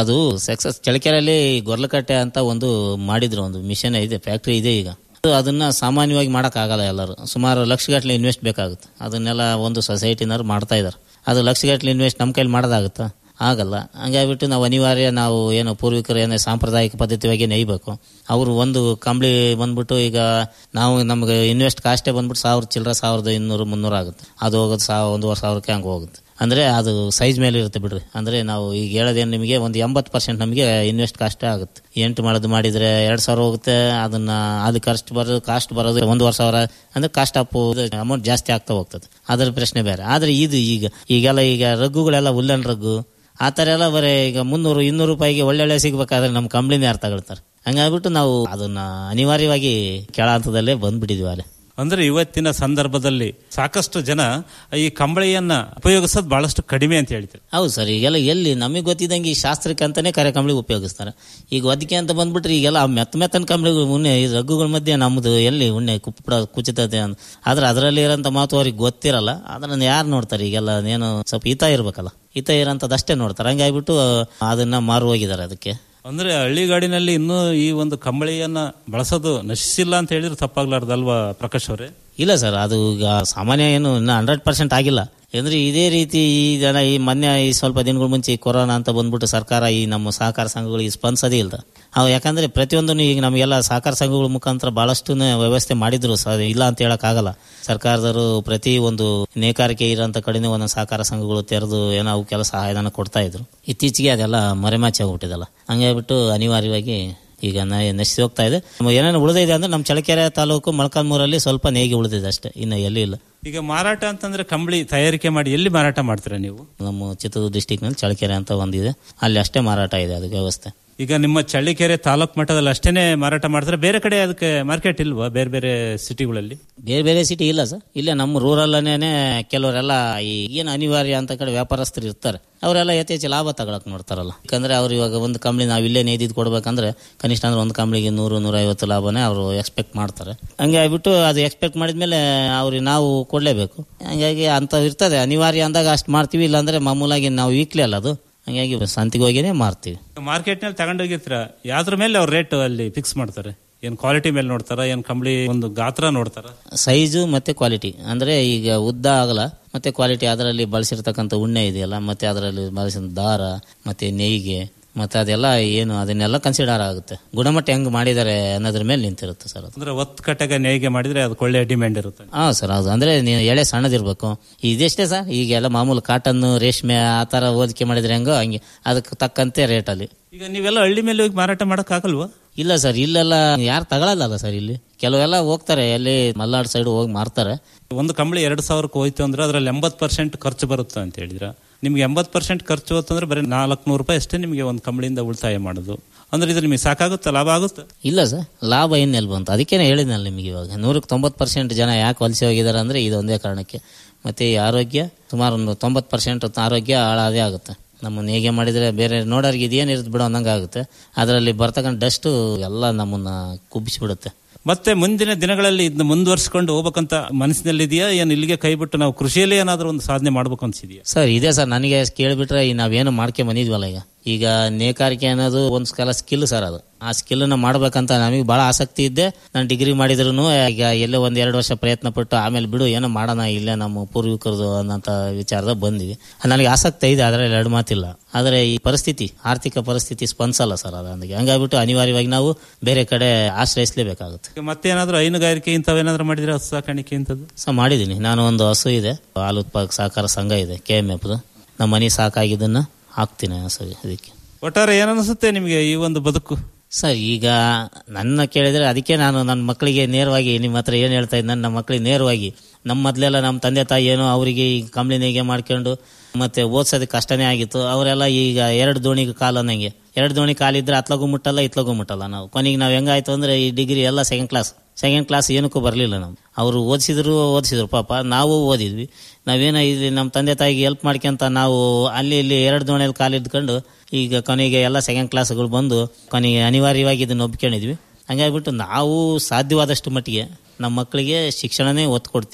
ಅದು ಸಕ್ಸಸ್ ಚಳಕೆರೆಯಲ್ಲಿ ಗೊರ್ಲಕಟ್ಟೆ ಅಂತ ಒಂದು ಮಾಡಿದ್ರು ಒಂದು ಮಿಷನ್ ಇದೆ ಫ್ಯಾಕ್ಟ್ರಿ ಇದೆ ಈಗ ಅದು ಅದನ್ನ ಸಾಮಾನ್ಯವಾಗಿ ಆಗಲ್ಲ ಎಲ್ಲರೂ ಸುಮಾರು ಲಕ್ಷಗಟ್ಟಲೆ ಇನ್ವೆಸ್ಟ್ ಬೇಕಾಗುತ್ತೆ ಅದನ್ನೆಲ್ಲ ಒಂದು ಸೊಸೈಟಿನವ್ರು ಮಾಡ್ತಾ ಇದ್ದಾರೆ ಅದು ಲಕ್ಷಗಟ್ಟಲೆ ಇನ್ವೆಸ್ಟ್ ನಮ್ಮ ಕೈಲಿ ಮಾಡೋದಾಗುತ್ತಾ ಆಗಲ್ಲ ಹಂಗಾಗ್ಬಿಟ್ಟು ನಾವು ಅನಿವಾರ್ಯ ನಾವು ಏನು ಪೂರ್ವಿಕರು ಏನೋ ಸಾಂಪ್ರದಾಯಿಕ ಪದ್ಧತಿಯಾಗಿ ನೇಯ್ಬೇಕು ಅವರು ಒಂದು ಕಂಬಳಿ ಬಂದ್ಬಿಟ್ಟು ಈಗ ನಾವು ನಮಗೆ ಇನ್ವೆಸ್ಟ್ ಕಾಸ್ಟೇ ಬಂದ್ಬಿಟ್ಟು ಸಾವಿರ ಚಿಲ್ಲರ ಸಾವಿರದ ಇನ್ನೂರು ಮುನ್ನೂರು ಆಗುತ್ತೆ ಅದು ಹೋಗೋದು ಸಾವಿರ ಒಂದೂವರೆ ಸಾವಿರಕ್ಕೆ ಹಂಗೆ ಹೋಗುತ್ತೆ ಅಂದರೆ ಅದು ಸೈಜ್ ಮೇಲೆ ಇರುತ್ತೆ ಬಿಡ್ರಿ ಅಂದರೆ ನಾವು ಈಗ ಹೇಳೋದೇನು ನಿಮಗೆ ಒಂದು ಎಂಬತ್ತು ಪರ್ಸೆಂಟ್ ನಮಗೆ ಇನ್ವೆಸ್ಟ್ ಕಾಸ್ಟೇ ಆಗುತ್ತೆ ಎಂಟು ಮಾಡೋದು ಮಾಡಿದರೆ ಎರಡು ಸಾವಿರ ಹೋಗುತ್ತೆ ಅದನ್ನ ಅದಕ್ಕೆ ಖರ್ಚು ಬರೋದು ಕಾಸ್ಟ್ ಬರೋದು ಒಂದೂವರೆ ಸಾವಿರ ಅಂದರೆ ಕಾಸ್ಟ್ ಅಪ್ ಅಮೌಂಟ್ ಜಾಸ್ತಿ ಆಗ್ತಾ ಹೋಗ್ತದೆ ಅದರ ಪ್ರಶ್ನೆ ಬೇರೆ ಆದರೆ ಇದು ಈಗ ಈಗೆಲ್ಲ ಈಗ ರಗ್ಗುಗಳೆಲ್ಲ ಉಲ್ಲನ್ ರಗ್ಗು ಆ ಥರ ಎಲ್ಲ ಬರೀ ಈಗ ಮುನ್ನೂರು ಇನ್ನೂರು ರೂಪಾಯಿಗೆ ಒಳ್ಳೊಳ್ಳೆ ಸಿಗ್ಬೇಕಾದ್ರೆ ನಮ್ಮ ಕಂಪ್ನಿನೇ ಅರ್ಥ ತಗೊಳ್ತಾರೆ ಹಂಗಾಗ್ಬಿಟ್ಟು ನಾವು ಅದನ್ನ ಅನಿವಾರ್ಯವಾಗಿ ಕೆಳ ಹಂತದಲ್ಲೇ ಬಂದ್ಬಿಟ್ಟಿದ್ವಿ ಅಲ್ಲಿ ಅಂದ್ರೆ ಇವತ್ತಿನ ಸಂದರ್ಭದಲ್ಲಿ ಸಾಕಷ್ಟು ಜನ ಈ ಕಂಬಳಿಯನ್ನ ಉಪಯೋಗಿಸೋದು ಬಹಳಷ್ಟು ಕಡಿಮೆ ಅಂತ ಹೇಳ್ತಾರೆ ಹೌದು ಸರ್ ಈಗೆಲ್ಲ ಎಲ್ಲಿ ನಮಗೆ ಗೊತ್ತಿದ್ದಂಗೆ ಈ ಶಾಸ್ತ್ರಕ್ಕೆ ಅಂತಾನೆ ಕರೆ ಕಂಬಳಿ ಉಪಯೋಗಿಸ್ತಾರೆ ಈಗ ಒದಕೆ ಅಂತ ಬಂದ್ಬಿಟ್ರೆ ಈಗೆಲ್ಲ ಆ ಮೆತ್ತ ಮೆತ್ತನ ಕಂಬಳಿ ಉಣ್ಣೆ ಈ ರಗ್ಗುಗಳ ಮಧ್ಯೆ ನಮ್ಮದು ಎಲ್ಲಿ ಉಣ್ಣೆ ಕುಪ್ಪಡ ಕುಚಿತತೆ ಅಂತ ಆದ್ರೆ ಅದರಲ್ಲಿ ಇರೋಂಥ ಮಾತು ಅವ್ರಿಗೆ ಗೊತ್ತಿರಲ್ಲ ಅದನ್ನ ಯಾರು ನೋಡ್ತಾರೆ ಈಗೆಲ್ಲ ಏನು ಸ್ವಲ್ಪ ಹಿತ ಇರ್ಬೇಕಲ್ಲ ಹಿತ ಇರೋಂಥದ್ದಷ್ಟೇ ನೋಡ್ತಾರೆ ಹಂಗಾಗ್ಬಿಟ್ಟು ಅದನ್ನ ಮಾರು ಹೋಗಿದ್ದಾರೆ ಅದಕ್ಕೆ ಅಂದ್ರೆ ಹಳ್ಳಿಗಾಡಿನಲ್ಲಿ ಇನ್ನೂ ಈ ಒಂದು ಕಂಬಳಿಯನ್ನ ಬಳಸೋದು ನಶಿಸಿಲ್ಲ ಅಂತ ಹೇಳಿದ್ರೆ ತಪ್ಪಾಗ್ಲಾರ್ದಲ್ವಾ ಪ್ರಕಾಶ್ ಅವರೇ ಇಲ್ಲ ಸರ್ ಅದು ಈಗ ಸಾಮಾನ್ಯ ಏನು ಇನ್ನು ಹಂಡ್ರೆಡ್ ಪರ್ಸೆಂಟ್ ಆಗಿಲ್ಲ ಅಂದ್ರೆ ಇದೇ ರೀತಿ ಈ ಜನ ಈ ಮೊನ್ನೆ ಈ ಸ್ವಲ್ಪ ದಿನಗಳ ಮುಂಚೆ ಈ ಕೊರೋನಾ ಅಂತ ಬಂದ್ಬಿಟ್ಟು ಸರ್ಕಾರ ಈ ನಮ್ಮ ಸಹಕಾರ ಸಂಘಗಳಿಗೆ ಸ್ಪಂದಿಸೋದೇ ಇಲ್ಲ ಅವು ಯಾಕಂದ್ರೆ ಪ್ರತಿಯೊಂದನ್ನು ಈಗ ನಮಗೆಲ್ಲ ಸಹಕಾರ ಸಂಘಗಳ ಮುಖಾಂತರ ಬಹಳಷ್ಟು ವ್ಯವಸ್ಥೆ ಮಾಡಿದ್ರು ಸರ್ ಇಲ್ಲ ಅಂತ ಹೇಳಕ್ಕಾಗಲ್ಲ ಸರ್ಕಾರದವರು ಪ್ರತಿ ಒಂದು ನೇಕಾರಿಕೆ ಇರೋಂಥ ಕಡೆನೇ ಒಂದೊಂದು ಸಹಕಾರ ಸಂಘಗಳು ತೆರೆದು ಏನೋ ಅವಕ್ಕೆಲ್ಲ ಸಹಾಯಧನ ಕೊಡ್ತಾ ಇದ್ರು ಇತ್ತೀಚೆಗೆ ಅದೆಲ್ಲ ಮರೆಮಾಚಿ ಆಗ್ಬಿಟ್ಟಿದಲ್ಲ ಹಂಗಾಗ್ಬಿಟ್ಟು ಅನಿವಾರ್ಯವಾಗಿ ಈಗ ನ- ನಶಿಸಿ ಹೋಗ್ತಾ ಇದೆ ಏನೇನು ಉಳಿದಿದೆ ಅಂದ್ರೆ ನಮ್ಮ ಚಳಕೆರೆ ತಾಲೂಕು ಮೊಳಕಾಲ್ಮೂರಲ್ಲಿ ಸ್ವಲ್ಪ ನೇಗಿ ಉಳಿದಿದೆ ಅಷ್ಟೇ ಇನ್ನು ಎಲ್ಲಿ ಇಲ್ಲ ಈಗ ಮಾರಾಟ ಅಂತಂದ್ರೆ ಕಂಬಳಿ ತಯಾರಿಕೆ ಮಾಡಿ ಎಲ್ಲಿ ಮಾರಾಟ ಮಾಡ್ತೀರಾ ನೀವು ನಮ್ಮ ಚಿತ್ರದುರ್ಗ ಡಿಸ್ಟಿಕ್ನಲ್ಲಿ ಚಳಕೆರೆ ಅಂತ ಒಂದಿದೆ ಅಲ್ಲಿ ಅಷ್ಟೇ ಮಾರಾಟ ಇದೆ ಅದಕ್ಕೆ ವ್ಯವಸ್ಥೆ ಈಗ ನಿಮ್ಮ ಚಳ್ಳಿಕೆರೆ ತಾಲೂಕ್ ಮಟ್ಟದಲ್ಲಿ ಅಷ್ಟೇನೆ ಮಾರಾಟ ಮಾಡ್ತಾರೆ ಬೇರೆ ಕಡೆ ಅದಕ್ಕೆ ಮಾರ್ಕೆಟ್ ಇಲ್ವಾ ಬೇರೆ ಬೇರೆ ಸಿಟಿಗಳಲ್ಲಿ ಬೇರೆ ಬೇರೆ ಸಿಟಿ ಇಲ್ಲ ಸರ್ ಇಲ್ಲೇ ನಮ್ಮ ರೂರಲ್ಲನೇ ಕೆಲವರೆಲ್ಲ ಈ ಏನು ಅನಿವಾರ್ಯ ಅಂತ ಕಡೆ ವ್ಯಾಪಾರಸ್ಥರು ಇರ್ತಾರೆ ಅವರೆಲ್ಲ ಯಥೇಚ್ಛ ಲಾಭ ತಗೊಳಕ್ ನೋಡ್ತಾರಲ್ಲ ಯಾಕಂದ್ರೆ ಅವ್ರು ಇವಾಗ ಒಂದು ಕಂಬಳಿ ನಾವು ಇಲ್ಲೇ ನೇದಿದ್ ಕೊಡ್ಬೇಕಂದ್ರೆ ಕನಿಷ್ಠ ಅಂದ್ರೆ ಒಂದು ಕಂಬಳಿಗೆ ನೂರು ನೂರೈವತ್ತು ಲಾಭನೇ ಅವರು ಎಕ್ಸ್ಪೆಕ್ಟ್ ಮಾಡ್ತಾರೆ ಹಂಗೆ ಆಗ್ಬಿಟ್ಟು ಅದು ಎಕ್ಸ್ಪೆಕ್ಟ್ ಮಾಡಿದ್ಮೇಲೆ ಅವ್ರಿಗೆ ನಾವು ಕೊಡಲೇಬೇಕು ಹಂಗಾಗಿ ಅಂತ ಇರ್ತದೆ ಅನಿವಾರ್ಯ ಅಂದಾಗ ಅಷ್ಟು ಮಾಡ್ತೀವಿ ಇಲ್ಲಾಂದ್ರೆ ಮಾಮೂಲಾಗಿ ನಾವು ವೀಕ್ಲಿ ಅಲ್ಲ ಅದು ಹಂಗಾಗಿ ಸಂತಿಗೆ ಹೋಗಿನೇ ಮಾರ್ತೀವಿ ಮಾರ್ಕೆಟ್ ನಲ್ಲಿ ತಗೊಂಡೋಗಿರ್ತೀರ ಯಾವ್ದ್ರ ಮೇಲೆ ಅವ್ರ ರೇಟ್ ಅಲ್ಲಿ ಫಿಕ್ಸ್ ಮಾಡ್ತಾರೆ ಏನ್ ಕ್ವಾಲಿಟಿ ಮೇಲೆ ನೋಡ್ತಾರ ಏನ್ ಕಂಬಳಿ ಒಂದು ಗಾತ್ರ ನೋಡ್ತಾರ ಸೈಜು ಮತ್ತೆ ಕ್ವಾಲಿಟಿ ಅಂದ್ರೆ ಈಗ ಉದ್ದ ಆಗಲ್ಲ ಮತ್ತೆ ಕ್ವಾಲಿಟಿ ಅದರಲ್ಲಿ ಬಳಸಿರ್ತಕ್ಕಂಥ ಉಣ್ಣೆ ಇದೆಯಲ್ಲ ಮತ್ತೆ ಅದರಲ್ಲಿ ಬಳಸಿದ ದಾರ ಮತ್ತೆ ನೇಯ್ಗೆ ಮತ್ತೆ ಅದೆಲ್ಲ ಏನು ಅದನ್ನೆಲ್ಲ ಕನ್ಸಿಡರ್ ಆಗುತ್ತೆ ಗುಣಮಟ್ಟ ಹೆಂಗ್ ಮಾಡಿದ್ದಾರೆ ಅನ್ನೋದ್ರ ಮೇಲೆ ನಿಂತಿರುತ್ತೆ ಸರ್ ಅದು ಅಂದ್ರೆ ಒತ್ತು ಕಟ್ಟೆಗೆ ನೇಯ್ಗೆ ಮಾಡಿದ್ರೆ ಅದಕ್ಕೆ ಒಳ್ಳೆ ಡಿಮ್ಯಾಂಡ್ ಇರುತ್ತೆ ಹಾ ಸರ್ ಹೌದು ಅಂದ್ರೆ ನೀವು ಎಳೆ ಸಣ್ಣದಿರ್ಬೇಕು ಇದೆಷ್ಟೇ ಸರ್ ಈಗೆಲ್ಲ ಮಾಮೂಲು ಕಾಟನ್ ರೇಷ್ಮೆ ಆ ತರ ಹೋಲಿಕೆ ಮಾಡಿದ್ರೆ ಹೆಂಗೋ ಹಂಗೆ ಅದಕ್ಕೆ ತಕ್ಕಂತೆ ರೇಟಲ್ಲಿ ಈಗ ನೀವೆಲ್ಲ ಹಳ್ಳಿ ಮೇಲೆ ಹೋಗಿ ಮಾರಾಟ ಮಾಡಕ್ ಆಗಲ್ವಾ ಇಲ್ಲ ಸರ್ ಇಲ್ಲೆಲ್ಲ ಯಾರು ತಗೊಳಲ್ಲ ಸರ್ ಇಲ್ಲಿ ಕೆಲವೆಲ್ಲ ಹೋಗ್ತಾರೆ ಎಲ್ಲಿ ಮಲ್ನಾಡ್ ಸೈಡ್ ಹೋಗಿ ಮಾರ್ತಾರೆ ಒಂದು ಕಂಬಳಿ ಎರಡು ಸಾವಿರಕ್ಕೆ ಹೋಯ್ತು ಅಂದ್ರೆ ಅದ್ರಲ್ಲಿ ಎಂಬತ್ತು ಪರ್ಸೆಂಟ್ ಖರ್ಚು ಬರುತ್ತೆ ಅಂತ ಹೇಳಿದ್ರ ನಿಮ್ಗೆ ಎಂಬತ್ತು ಪರ್ಸೆಂಟ್ ಖರ್ಚು ಹೋತಂದ್ರೆ ಬರೀ ನಾಲ್ಕು ರೂಪಾಯಿ ಅಷ್ಟೇ ನಿಮಗೆ ಒಂದು ಕಂಬಳಿಯಿಂದ ಉಳಿತಾಯ ಮಾಡೋದು ಅಂದ್ರೆ ಇದು ನಿಮಗೆ ಸಾಕಾಗುತ್ತಾ ಲಾಭ ಆಗುತ್ತೆ ಇಲ್ಲ ಸರ್ ಲಾಭ ಇನ್ನೆಲ್ಲಿ ಬಂತು ಅದಕ್ಕೇನೆ ಹೇಳಿದ್ನಲ್ಲ ನಿಮಗೆ ಇವಾಗ ನೂರಕ್ಕೆ ತೊಂಬತ್ತು ಪರ್ಸೆಂಟ್ ಜನ ಯಾಕೆ ವಲಸೆ ಹೋಗಿದ್ದಾರೆ ಅಂದ್ರೆ ಇದೊಂದೇ ಕಾರಣಕ್ಕೆ ಮತ್ತೆ ಈ ಆರೋಗ್ಯ ಸುಮಾರು ಒಂದು ತೊಂಬತ್ತು ಪರ್ಸೆಂಟ್ ಆರೋಗ್ಯ ಹಾಳಾದೇ ಆಗುತ್ತೆ ನಮ್ಮನ್ನ ಹೇಗೆ ಮಾಡಿದ್ರೆ ಬೇರೆ ನೋಡೋರಿಗೆ ಇದೇನು ಇರುತ್ತೆ ಬಿಡೋ ಅನ್ನಂಗೆ ಆಗುತ್ತೆ ಅದರಲ್ಲಿ ಬರ್ತಕ್ಕಂಥ ಡಸ್ಟು ಎಲ್ಲ ನಮ್ಮನ್ನ ಕುಬ್ಬಿಸ್ಬಿಡುತ್ತೆ ಮತ್ತೆ ಮುಂದಿನ ದಿನಗಳಲ್ಲಿ ಇದನ್ನ ಮುಂದುವರ್ಸ್ಕೊಂಡು ಹೋಗ್ಬೇಕಂತ ಮನಸ್ಸಿನಲ್ಲಿದೆಯಾ ಏನು ಇಲ್ಲಿಗೆ ಕೈ ಬಿಟ್ಟು ನಾವು ಕೃಷಿಯಲ್ಲಿ ಏನಾದರೂ ಒಂದು ಸಾಧನೆ ಮಾಡ್ಬೇಕು ಅನ್ಸಿದ್ಯಾ ಸರ್ ಇದೆ ಸರ್ ನನಗೆ ಕೇಳಿಬಿಟ್ರೆ ಈ ನಾವೇನು ಮಾಡ್ಕೊಂಡ್ ಬಂದಿದ್ವಲ್ಲ ಈಗ ಈಗ ನೇಕಾರಿಕೆ ಅನ್ನೋದು ಒಂದು ಕಾಲ ಸ್ಕಿಲ್ ಸರ್ ಅದು ಆ ಸ್ಕಿಲ್ನ ಮಾಡ್ಬೇಕಂತ ನಮಗೆ ಬಹಳ ಆಸಕ್ತಿ ಇದ್ದೆ ನಾನು ಡಿಗ್ರಿ ಮಾಡಿದ್ರು ಈಗ ಎಲ್ಲೇ ಒಂದ್ ಎರಡು ವರ್ಷ ಪ್ರಯತ್ನ ಪಟ್ಟು ಆಮೇಲೆ ಬಿಡು ಏನೋ ಮಾಡೋಣ ಇಲ್ಲೇ ನಮ್ಮ ಪೂರ್ವಿಕರದು ಅನ್ನೋಂಥ ವಿಚಾರದಾಗ ಬಂದ್ವಿ ನನಗೆ ಆಸಕ್ತಿ ಇದೆ ಅದರಲ್ಲಿ ಎರಡು ಮಾತಿಲ್ಲ ಆದರೆ ಈ ಪರಿಸ್ಥಿತಿ ಆರ್ಥಿಕ ಪರಿಸ್ಥಿತಿ ಸ್ಪಂದಿಸಲ್ಲ ಸರ್ ಅದು ನನಗೆ ಹಂಗಾಗ್ಬಿಟ್ಟು ಅನಿವಾರ್ಯವಾಗಿ ನಾವು ಬೇರೆ ಕಡೆ ಆಶ್ರಯಿಸಲೇಬೇಕಾಗುತ್ತೆ ಈಗ ಮತ್ತೇನಾದ್ರೂ ಹೈನುಗಾರಿಕೆ ಇಂಥವೇನಾದ್ರೂ ಮಾಡಿದ್ರೆ ಹಸು ಸಾಕಾಣಿಕೆ ಇಂಥದ್ದು ಸೊ ಮಾಡಿದ್ದೀನಿ ನಾನು ಒಂದು ಹಸು ಇದೆ ಹಾಲು ಉತ್ಪಾದಕ ಸಹಕಾರ ಸಂಘ ಇದೆ ಕೆ ಎಮ್ ಎಫ್ದು ನಮ್ಮ ಮನೆ ಸಾಕಾಗಿದ್ದನ್ನ ಹಾಕ್ತೀನಿ ಹಸುಗೆ ಅದಕ್ಕೆ ಒಟ್ಟಾರೆ ಏನನ್ಸುತ್ತೆ ನಿಮಗೆ ಈ ಒಂದು ಬದುಕು ಸರ್ ಈಗ ನನ್ನ ಕೇಳಿದ್ರೆ ಅದಕ್ಕೆ ನಾನು ನನ್ನ ಮಕ್ಕಳಿಗೆ ನೇರವಾಗಿ ನಿಮ್ಮ ಹತ್ರ ಏನು ಹೇಳ್ತಾ ಇದ್ದೆ ನನ್ನ ಮಕ್ಕಳಿಗೆ ನೇರವಾಗಿ ನಮ್ಮ ಮೊದಲೆಲ್ಲ ನಮ್ಮ ತಂದೆ ತಾಯಿ ಏನೋ ಅವರಿಗೆ ಈ ಕಂಬಳಿ ನೇಯ್ಗೆ ಮಾಡ್ಕೊಂಡು ಮತ್ತೆ ಓದ್ಸೋದಕ್ಕೆ ಕಷ್ಟನೇ ಆಗಿತ್ತು ಅವರೆಲ್ಲ ಈಗ ಎರಡು ದೋಣಿಗೆ ಕಾಲು ಅನ್ನಂಗೆ ಎರಡು ದೋಣಿ ಕಾಲಿದ್ರೆ ಅತ್ಲಗೂ ಮುಟ್ಟಲ್ಲ ಇತ್ಲಗೂ ಮುಟ್ಟಲ್ಲ ನಾವು ಕೊನೆಗೆ ನಾವು ಹೆಂಗಾಯ್ತು ಅಂದ್ರೆ ಈ ಡಿಗ್ರಿ ಎಲ್ಲ ಸೆಕೆಂಡ್ ಕ್ಲಾಸ್ ಸೆಕೆಂಡ್ ಕ್ಲಾಸ್ ಏನಕ್ಕೂ ಬರಲಿಲ್ಲ ನಾವು ಅವರು ಓದಿಸಿದ್ರು ಓದಿಸಿದ್ರು ಪಾಪ ನಾವು ಓದಿದ್ವಿ ನಾವೇನೋ ಇಲ್ಲಿ ನಮ್ಮ ತಂದೆ ತಾಯಿಗೆ ಹೆಲ್ಪ್ ಮಾಡ್ಕೊಂತ ನಾವು ಅಲ್ಲಿ ಇಲ್ಲಿ ಎರಡು ದೋಣಿಯಲ್ಲಿ ಕಾಲಿದ್ಕೊಂಡು ಈಗ ಕೊನೆಗೆ ಎಲ್ಲ ಸೆಕೆಂಡ್ ಕ್ಲಾಸ್ಗಳು ಬಂದು ಕೊನೆಗೆ ಅನಿವಾರ್ಯವಾಗಿ ಇದನ್ನು ಒಪ್ಕೊಂಡಿದ್ವಿ ಹಂಗಾಗ್ಬಿಟ್ಟು ನಾವು ಸಾಧ್ಯವಾದಷ್ಟು ಮಟ್ಟಿಗೆ ನಮ್ಮ ಮಕ್ಕಳಿಗೆ ಶಿಕ್ಷಣನೇ ಒತ್ತು ಕೊಡ್ತೀವಿ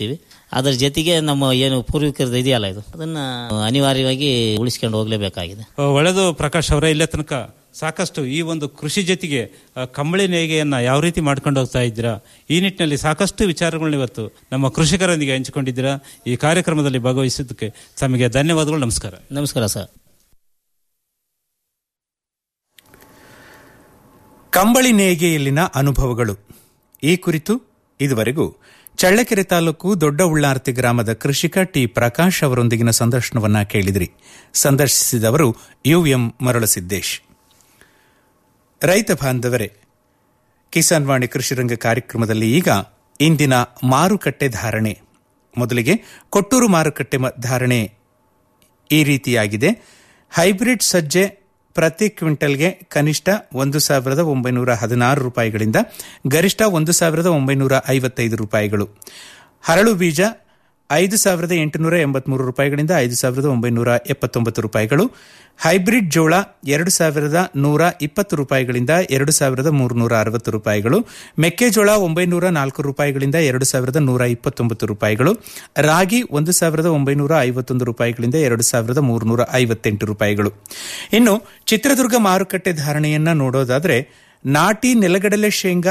ಅದರ ಜೊತೆಗೆ ನಮ್ಮ ಏನು ಪೂರ್ವಿಕರದ್ದು ಇದೆಯಲ್ಲ ಇದು ಅದನ್ನ ಅನಿವಾರ್ಯವಾಗಿ ಉಳಿಸ್ಕೊಂಡು ಹೋಗ್ಲೇಬೇಕಾಗಿದೆ ಆ, ಒಳ್ಳೆಯದು ಪ್ರಕಾಶ್ ಅವರೇ ಇಲ್ಲೇ ತನಕ ಸಾಕಷ್ಟು ಈ ಒಂದು ಕೃಷಿ ಜೊತೆಗೆ ಆ, ಕಂಬಳಿ ನೇಯ್ಗೆಯನ್ನ ಯಾವ ರೀತಿ ಮಾಡ್ಕೊಂಡು ಹೋಗ್ತಾ ಇದ್ದೀರಾ ಈ ನಿಟ್ಟಿನಲ್ಲಿ ಸಾಕಷ್ಟು ವಿಚಾರಗಳನ್ನ ಇವತ್ತು ನಮ್ಮ ಕೃಷಿಕರೊಂದಿಗೆ ಹಂಚಿಕೊಂಡಿದ್ದೀರಾ ಈ ಕಾರ್ಯಕ್ರಮದಲ್ಲಿ ಭಾಗವಹಿಸಿದ್ದಕ್ಕೆ ತಮಗೆ ಧನ್ಯವಾದಗಳು ನಮಸ್ಕಾರ ನಮಸ್ಕಾರ ಸರ್ ಕಂಬಳಿ ನೇಯ್ಗೆಯಲ್ಲಿನ ಅನುಭವಗಳು ಈ ಕುರಿತು ಇದುವರೆಗೂ ಚಳ್ಳಕೆರೆ ತಾಲೂಕು ದೊಡ್ಡ ಉಳ್ಳಾರ್ತಿ ಗ್ರಾಮದ ಕೃಷಿಕ ಟಿ ಪ್ರಕಾಶ್ ಅವರೊಂದಿಗಿನ ಸಂದರ್ಶನವನ್ನ ಕೇಳಿದಿರಿ ಸಂದರ್ಶಿಸಿದವರು ಯುಎಂ ಮರಳಸಿದ್ದೇಶ್ ರೈತ ಬಾಂಧವರೇ ಕಿಸಾನ್ ವಾಣಿ ಕೃಷಿರಂಗ ಕಾರ್ಯಕ್ರಮದಲ್ಲಿ ಈಗ ಇಂದಿನ ಮಾರುಕಟ್ಟೆ ಧಾರಣೆ ಮೊದಲಿಗೆ ಕೊಟ್ಟೂರು ಮಾರುಕಟ್ಟೆ ಮ- ಧಾರಣೆ ಈ ರೀತಿಯಾಗಿದೆ ಹೈಬ್ರಿಡ್ ಸಜ್ಜೆ ಪ್ರತಿ ಕ್ವಿಂಟಲ್ಗೆ ಕನಿಷ್ಠ ಒಂದು ಸಾವಿರದ ಒಂಬೈನೂರ ಹದಿನಾರು ರೂಪಾಯಿಗಳಿಂದ ಗರಿಷ್ಠ ಒಂದು ಸಾವಿರದ ಒಂಬೈನೂರ ಐವತ್ತೈದು ರೂಪಾಯಿಗಳು ಹರಳು ಬೀಜ ಐದು ಸಾವಿರದ ಎಂಟುನೂರ ಎಂಬತ್ಮೂರು ರೂಪಾಯಿಗಳಿಂದ ಐದು ಸಾವಿರದ ಒಂಬೈನೂರ ಎಪ್ಪತ್ತೊಂಬತ್ತು ರೂಪಾಯಿಗಳು ಹೈಬ್ರಿಡ್ ಜೋಳ ಎರಡು ಸಾವಿರದ ನೂರ ಇಪ್ಪತ್ತು ರೂಪಾಯಿಗಳಿಂದ ಎರಡು ಸಾವಿರದ ಮೂರುನೂರ ಅರವತ್ತು ರೂಪಾಯಿಗಳು ಮೆಕ್ಕೆಜೋಳ ಒಂಬೈನೂರ ನಾಲ್ಕು ರೂಪಾಯಿಗಳಿಂದ ಎರಡು ಸಾವಿರದ ನೂರ ಇಪ್ಪತ್ತೊಂಬತ್ತು ರೂಪಾಯಿಗಳು ರಾಗಿ ಒಂದು ಸಾವಿರದ ಒಂಬೈನೂರ ಐವತ್ತೊಂದು ರೂಪಾಯಿಗಳಿಂದ ಎರಡು ಸಾವಿರದ ಮೂರುನೂರ ಐವತ್ತೆಂಟು ರೂಪಾಯಿಗಳು ಇನ್ನು ಚಿತ್ರದುರ್ಗ ಮಾರುಕಟ್ಟೆ ಧಾರಣೆಯನ್ನ ನೋಡೋದಾದ್ರೆ ನಾಟಿ ನೆಲಗಡಲೆ ಶೇಂಗಾ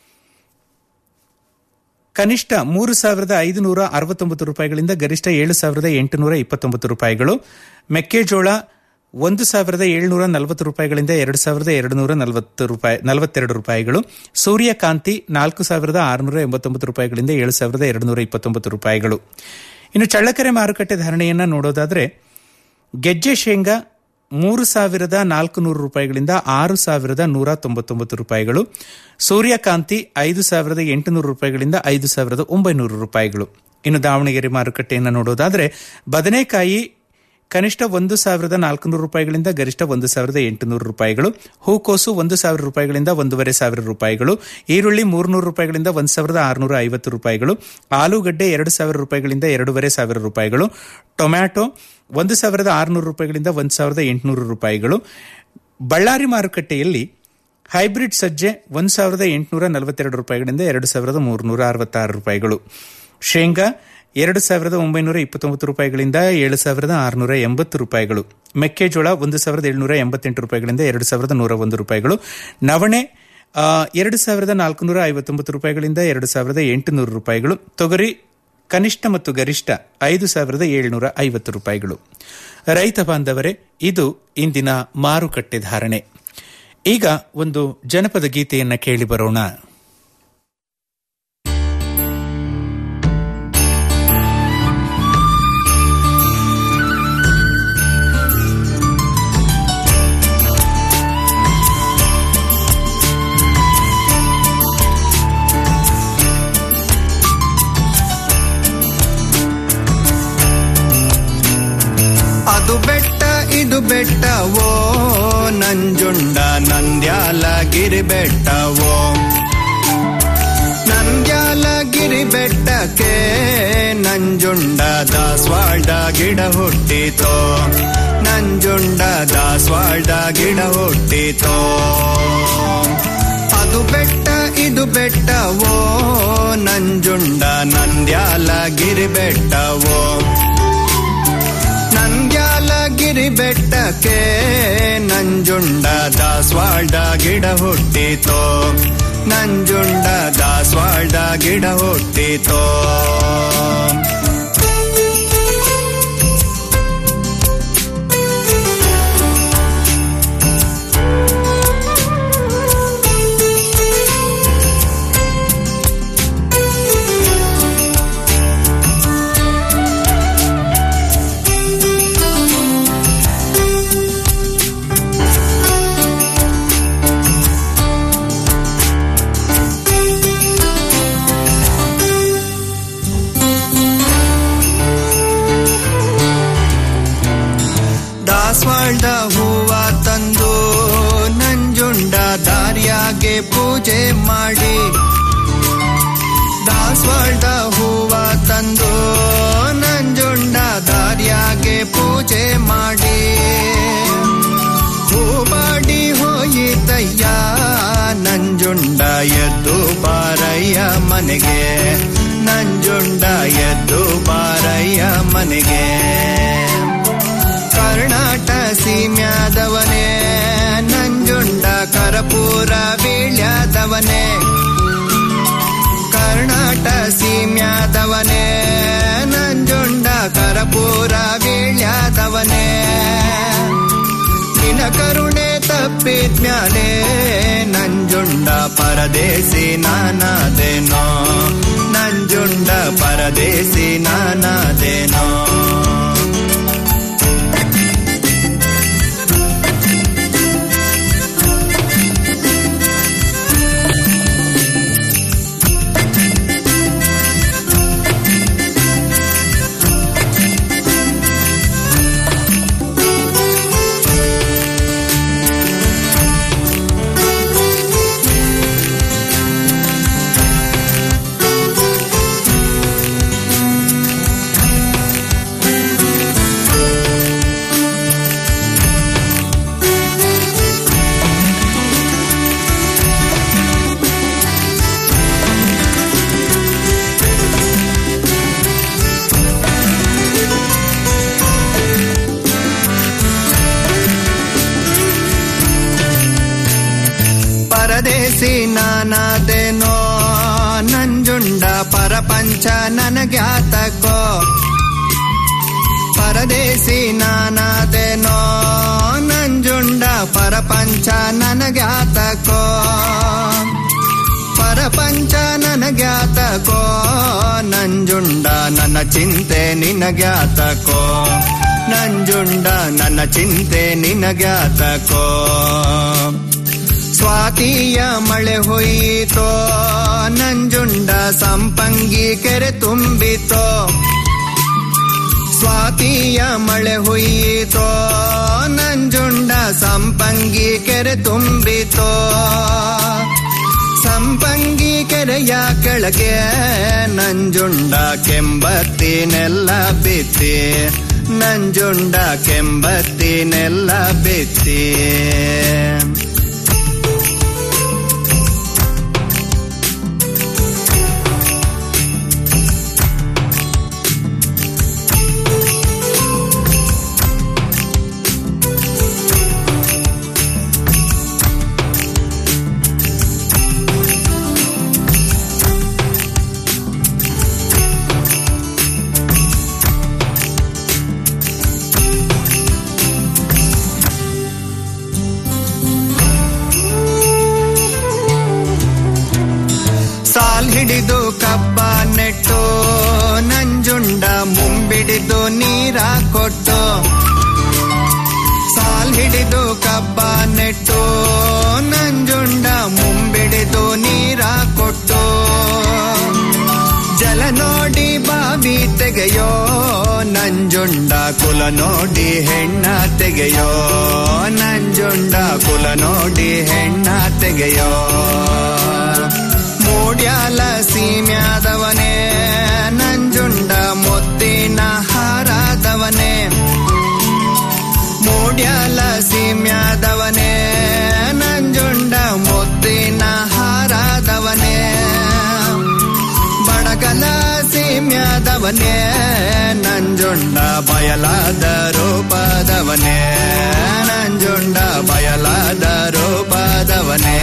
ಕನಿಷ್ಠ ಮೂರು ಸಾವಿರದ ಐದುನೂರ ಅರವತ್ತೊಂಬತ್ತು ರೂಪಾಯಿಗಳಿಂದ ಗರಿಷ್ಠ ಏಳು ಸಾವಿರದ ಎಂಟುನೂರ ಇಪ್ಪತ್ತೊಂಬತ್ತು ರೂಪಾಯಿಗಳು ಮೆಕ್ಕೆಜೋಳ ಒಂದು ಸಾವಿರದ ಏಳುನೂರ ನಲವತ್ತು ರೂಪಾಯಿಗಳಿಂದ ಎರಡು ಸಾವಿರದ ಎರಡು ನೂರ ನಲವತ್ತು ರೂಪಾಯಿ ನಲವತ್ತೆರಡು ರೂಪಾಯಿಗಳು ಸೂರ್ಯಕಾಂತಿ ನಾಲ್ಕು ಸಾವಿರದ ಆರುನೂರ ಎಂಬತ್ತೊಂಬತ್ತು ರೂಪಾಯಿಗಳಿಂದ ಏಳು ಸಾವಿರದ ಎರಡು ನೂರ ಇಪ್ಪತ್ತೊಂಬತ್ತು ರೂಪಾಯಿಗಳು ಇನ್ನು ಚಳ್ಳಕೆರೆ ಮಾರುಕಟ್ಟೆ ಧಾರಣೆಯನ್ನ ನೋಡೋದಾದ್ರೆ ಗೆಜ್ಜೆ ಶೇಂಗಾ ಮೂರು ಸಾವಿರದ ನಾಲ್ಕು ನೂರು ರೂಪಾಯಿಗಳಿಂದ ಆರು ಸಾವಿರದ ನೂರ ತೊಂಬತ್ತೊಂಬತ್ತು ರೂಪಾಯಿಗಳು ಸೂರ್ಯಕಾಂತಿ ಐದು ಸಾವಿರದ ಎಂಟುನೂರು ರೂಪಾಯಿಗಳಿಂದ ಐದು ಸಾವಿರದ ಒಂಬೈನೂರು ರೂಪಾಯಿಗಳು ಇನ್ನು ದಾವಣಗೆರೆ ಮಾರುಕಟ್ಟೆಯನ್ನು ನೋಡೋದಾದ್ರೆ ಬದನೆಕಾಯಿ ಕನಿಷ್ಠ ಒಂದು ಸಾವಿರದ ನಾಲ್ಕುನೂರು ರೂಪಾಯಿಗಳಿಂದ ಗರಿಷ್ಠ ಒಂದು ಸಾವಿರದ ಎಂಟುನೂರು ರೂಪಾಯಿಗಳು ಹೂಕೋಸು ಒಂದು ಸಾವಿರ ರೂಪಾಯಿಗಳಿಂದ ಒಂದೂವರೆ ಸಾವಿರ ರೂಪಾಯಿಗಳು ಈರುಳ್ಳಿ ಮೂರ್ನೂರು ರೂಪಾಯಿಗಳಿಂದ ಒಂದು ಸಾವಿರದ ಆರುನೂರ ಐವತ್ತು ರೂಪಾಯಿಗಳು ಆಲೂಗಡ್ಡೆ ಎರಡು ಸಾವಿರ ರೂಪಾಯಿಗಳಿಂದ ಎರಡೂವರೆ ಸಾವಿರ ರೂಪಾಯಿಗಳು ಟೊಮ್ಯಾಟೊ ಒಂದು ಸಾವಿರದ ಆರುನೂರು ರೂಪಾಯಿಗಳಿಂದ ಒಂದು ಸಾವಿರದ ಎಂಟುನೂರು ರೂಪಾಯಿಗಳು ಬಳ್ಳಾರಿ ಮಾರುಕಟ್ಟೆಯಲ್ಲಿ ಹೈಬ್ರಿಡ್ ಸಜ್ಜೆ ಒಂದು ಸಾವಿರದ ಎಂಟುನೂರ ನಲವತ್ತೆರಡು ರೂಪಾಯಿಗಳಿಂದ ಎರಡು ಸಾವಿರದ ಮೂರುನೂರ ಅರವತ್ತಾರು ರೂಪಾಯಿಗಳು ಶೇಂಗಾ ಎರಡು ಸಾವಿರದ ಒಂಬೈನೂರ ಇಪ್ಪತ್ತೊಂಬತ್ತು ರೂಪಾಯಿಗಳಿಂದ ಏಳು ಸಾವಿರದ ಆರುನೂರ ಎಂಬತ್ತು ರೂಪಾಯಿಗಳು ಮೆಕ್ಕೆಜೋಳ ಒಂದು ಸಾವಿರದ ಏಳುನೂರ ಎಂಬತ್ತೆಂಟು ರೂಪಾಯಿಗಳಿಂದ ಎರಡು ಸಾವಿರದ ನೂರ ಒಂದು ರೂಪಾಯಿಗಳು ನವಣೆ ಆ, ಎರಡು ಸಾವಿರದ ನಾಲ್ಕುನೂರ ಐವತ್ತೊಂಬತ್ತು ರೂಪಾಯಿಗಳಿಂದ ಎರಡು ಸಾವಿರದ ಎಂಟುನೂರು ರೂಪಾಯಿಗಳು ತೊಗರಿ ಕನಿಷ್ಠ ಮತ್ತು ಗರಿಷ್ಠ ಐದು ಸಾವಿರದ ಏಳುನೂರ ಐವತ್ತು ರೂಪಾಯಿಗಳು ರೈತ ಬಾಂಧವರೇ ಇದು ಇಂದಿನ ಮಾರುಕಟ್ಟೆ ಧಾರಣೆ ಈಗ ಒಂದು ಜನಪದ ಗೀತೆಯನ್ನ ಕೇಳಿ ಬರೋಣ ಅದು ಬೆಟ್ಟ ಇದು ಬೆಟ್ಟವೋ ನಂಜುಂಡ ನಂದ್ಯಾಲಗಿರಿ ಬೆಟ್ಟವೋ ನಂದ್ಯಾಲಗಿರಿ ಬೆಟ್ಟಕ್ಕೆ ನಂಜುಂಡ ದಾಸವಾಳ್ದ ಗಿಡ ಹುಟ್ಟಿತೋ ನಂಜುಂಡ ದಾಸವಾಳ್ದ ಗಿಡ ಹುಟ್ಟಿತೋ ಅದು ಬೆಟ್ಟ ಇದು ಬೆಟ್ಟವೋ ನಂಜುಂಡ ನಂದ್ಯಾಲಗಿರಿ ಬೆಟ್ಟವೋ ನಂದ್ಯಾಲಗಿರಿ ಬೆಟ್ಟಕ್ಕೆ ನಂಜುಂಡ ದಾಸವಾಳ್ದ ಗಿಡ ಹುಟ್ಟಿತೋ ನಂಜುಂಡ ದಾಸವಾಳ್ದ ಗಿಡ ಹುಟ್ಟಿತೋ ದಾಸವಾಳ್ದ ಹೂವ ತಂದು ನಂಜುಂಡ ದಾರ್ಯಾಗೆ ಪೂಜೆ ಮಾಡಿ ದಾಸವಾಳ್ದ ಹೂವ ತಂದು ನಂಜುಂಡ ದಾರ್ಯಾಗೆ ಪೂಜೆ ಮಾಡಿ ಹೂ ಮಾಡಿ ಹೋಯಿತಯ್ಯ ನಂಜುಂಡ ಎದ್ದು ಬಾರಯ್ಯ ಮನೆಗೆ ನಂಜುಂಡ ಎದ್ದು ಬಾರಯ್ಯ ಮನೆಗೆ ಕರ್ನಾಟ ಸೀಮ್ಯಾದವನೇ ನಂಜುಂಡ ಕರಪೂರ ಬೀಳ್ಯಾದವನೇ ಕರ್ನಾಟ ಸೀಮ್ಯಾದವನೇ ನಂಜುಂಡ ಕರಪೂರ ಬೀಳ್ಯಾದವನೇ ನಿನ ಕರುಣೆ ತಪ್ಪಿದ್ಮ್ಯಾಲೆ ನಂಜುಂಡ ಪರದೇಸಿ ನಾನಾದೇನೋ ನಂಜುಂಡ ಪರದೇಸಿ ನಾನಾದೇನೋ ಪರದೇಸಿ ನಾನಾದೇನೋ ನಂಜುಂಡ ಪರಪಂಚ ನನಗ್ಯಾತಕೋ ಪರದೇಸಿ ನಾನಾದೇನೋ ನಂಜುಂಡ ಪರಪಂಚ ನನಗ್ಯಾತಕೋ ಪರಪಂಚ ನನಗ್ಯಾತಕೋ ನಂಜುಂಡ ನನ್ನ ಚಿಂತೆ ನಿನಗ್ಯಾತಕೋ ನಂಜುಂಡ ನನ್ನ ಚಿಂತೆ ನಿನಗ್ಯಾತಕೋ ಸ್ವಾತಿಯ ಮಳೆ ಹೊಯ್ಯಿತೋ ನಂಜುಂಡ ಸಂಪಂಗಿ ಕೆರೆ ತುಂಬಿತೋ ಸ್ವಾತಿಯ ಮಳೆ ಹುಯ್ಯಿತೋ ನಂಜುಂಡ ಸಂಪಂಗಿ ಕೆರೆ ತುಂಬಿತೋ ಸಂಪಂಗಿ ಕೆರೆಯ ಕೆಳಗೆ ನಂಜುಂಡ ಕೆಂಬತ್ತಿನೆಲ್ಲ ಬಿತ್ತಿ ನಂಜುಂಡ ಕೆಂಬತ್ತಿನೆಲ್ಲ ಬಿತ್ತಿ ಸಾಲ್ ಹಿಡಿದು ಕಬ್ಬ ನೆಟ್ಟು ನಂಜುಂಡ ಮುಂಬಿಡಿದು ನೀರ ಕೊಟ್ಟು ಸಾಲ್ ಹಿಡಿದು ಕಬ್ಬ ನೆಟ್ಟು ನಂಜುಂಡ ಮುಂಬಿಡಿದು ನೀರ ಕೊಟ್ಟು ಜಲ ನೋಡಿ ಬಾವಿ ತೆಗೆಯೋ ನಂಜುಂಡ ಕುಲ ನೋಡಿ ಹೆಣ್ಣ ತೆಗೆಯೋ ನಂಜುಂಡ ಕುಲ ನೋಡಿ ಹೆಣ್ಣ ತೆಗೆಯೋ ಮೂಡ್ಯಾಲ ಸೀಮ್ಯಾದವನೇ ನಂಜುಂಡ ಮುತ್ತಿನ ಹಾರಾದವನೇ ಮೂಡ್ಯಾಲ ಸೀಮ್ಯಾದವನೇ ನಂಜುಂಡ ಮುತ್ತಿನ ಹಾರಾದವನೇ ಬಡಗಲ ಸೀಮ್ಯಾದವನೇ ನಂಜುಂಡ ಬಯಲಾದ ರೂಪದವನೇ ನಂಜುಂಡ ಬಯಲಾದ ರೂಪದವನೇ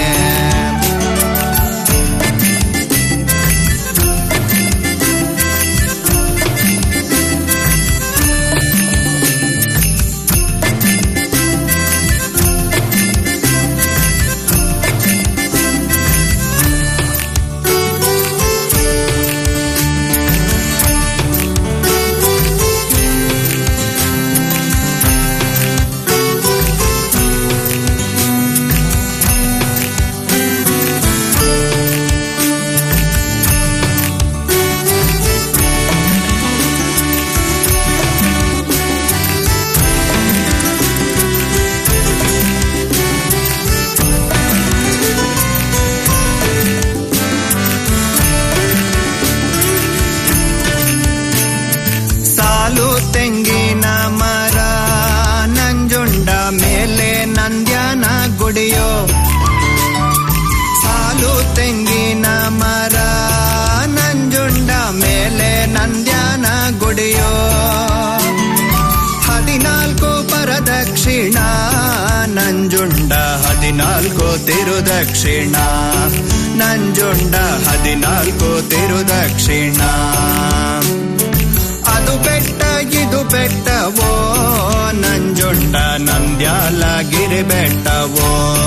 ಹದಿನಾಲ್ಕು ತಿರುದಕ್ಷಿಣ ನಂಜುಂಡ ಹದಿನಾಲ್ಕು ತಿರುದಕ್ಷಿಣ ಅದು ಬೆಟ್ಟ ಇದು ಬೆಟ್ಟವೋ ನಂಜುಂಡ ನಂದ್ಯಾಲ ಗಿರಿ ಬೆಟ್ಟವೋ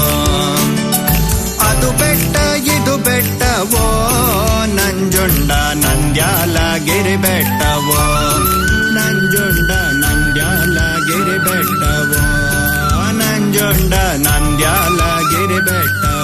ಅದು ಬೆಟ್ಟ ಇದು ಬೆಟ್ಟವೋ ನಂಜುಂಡ ನಂದ್ಯಾಲ ಗಿರಿ ಬೆಟ್ಟವೋ ನಂಜುಂಡ ನಂದ್ಯಾಲ ಗಿರಿ ಬೆಟ್ಟವೋ ನಂಜುಂಡ ನಂದ್ಯಾಲ ಗಿರಿ ಬೆಟ್ಟವೋ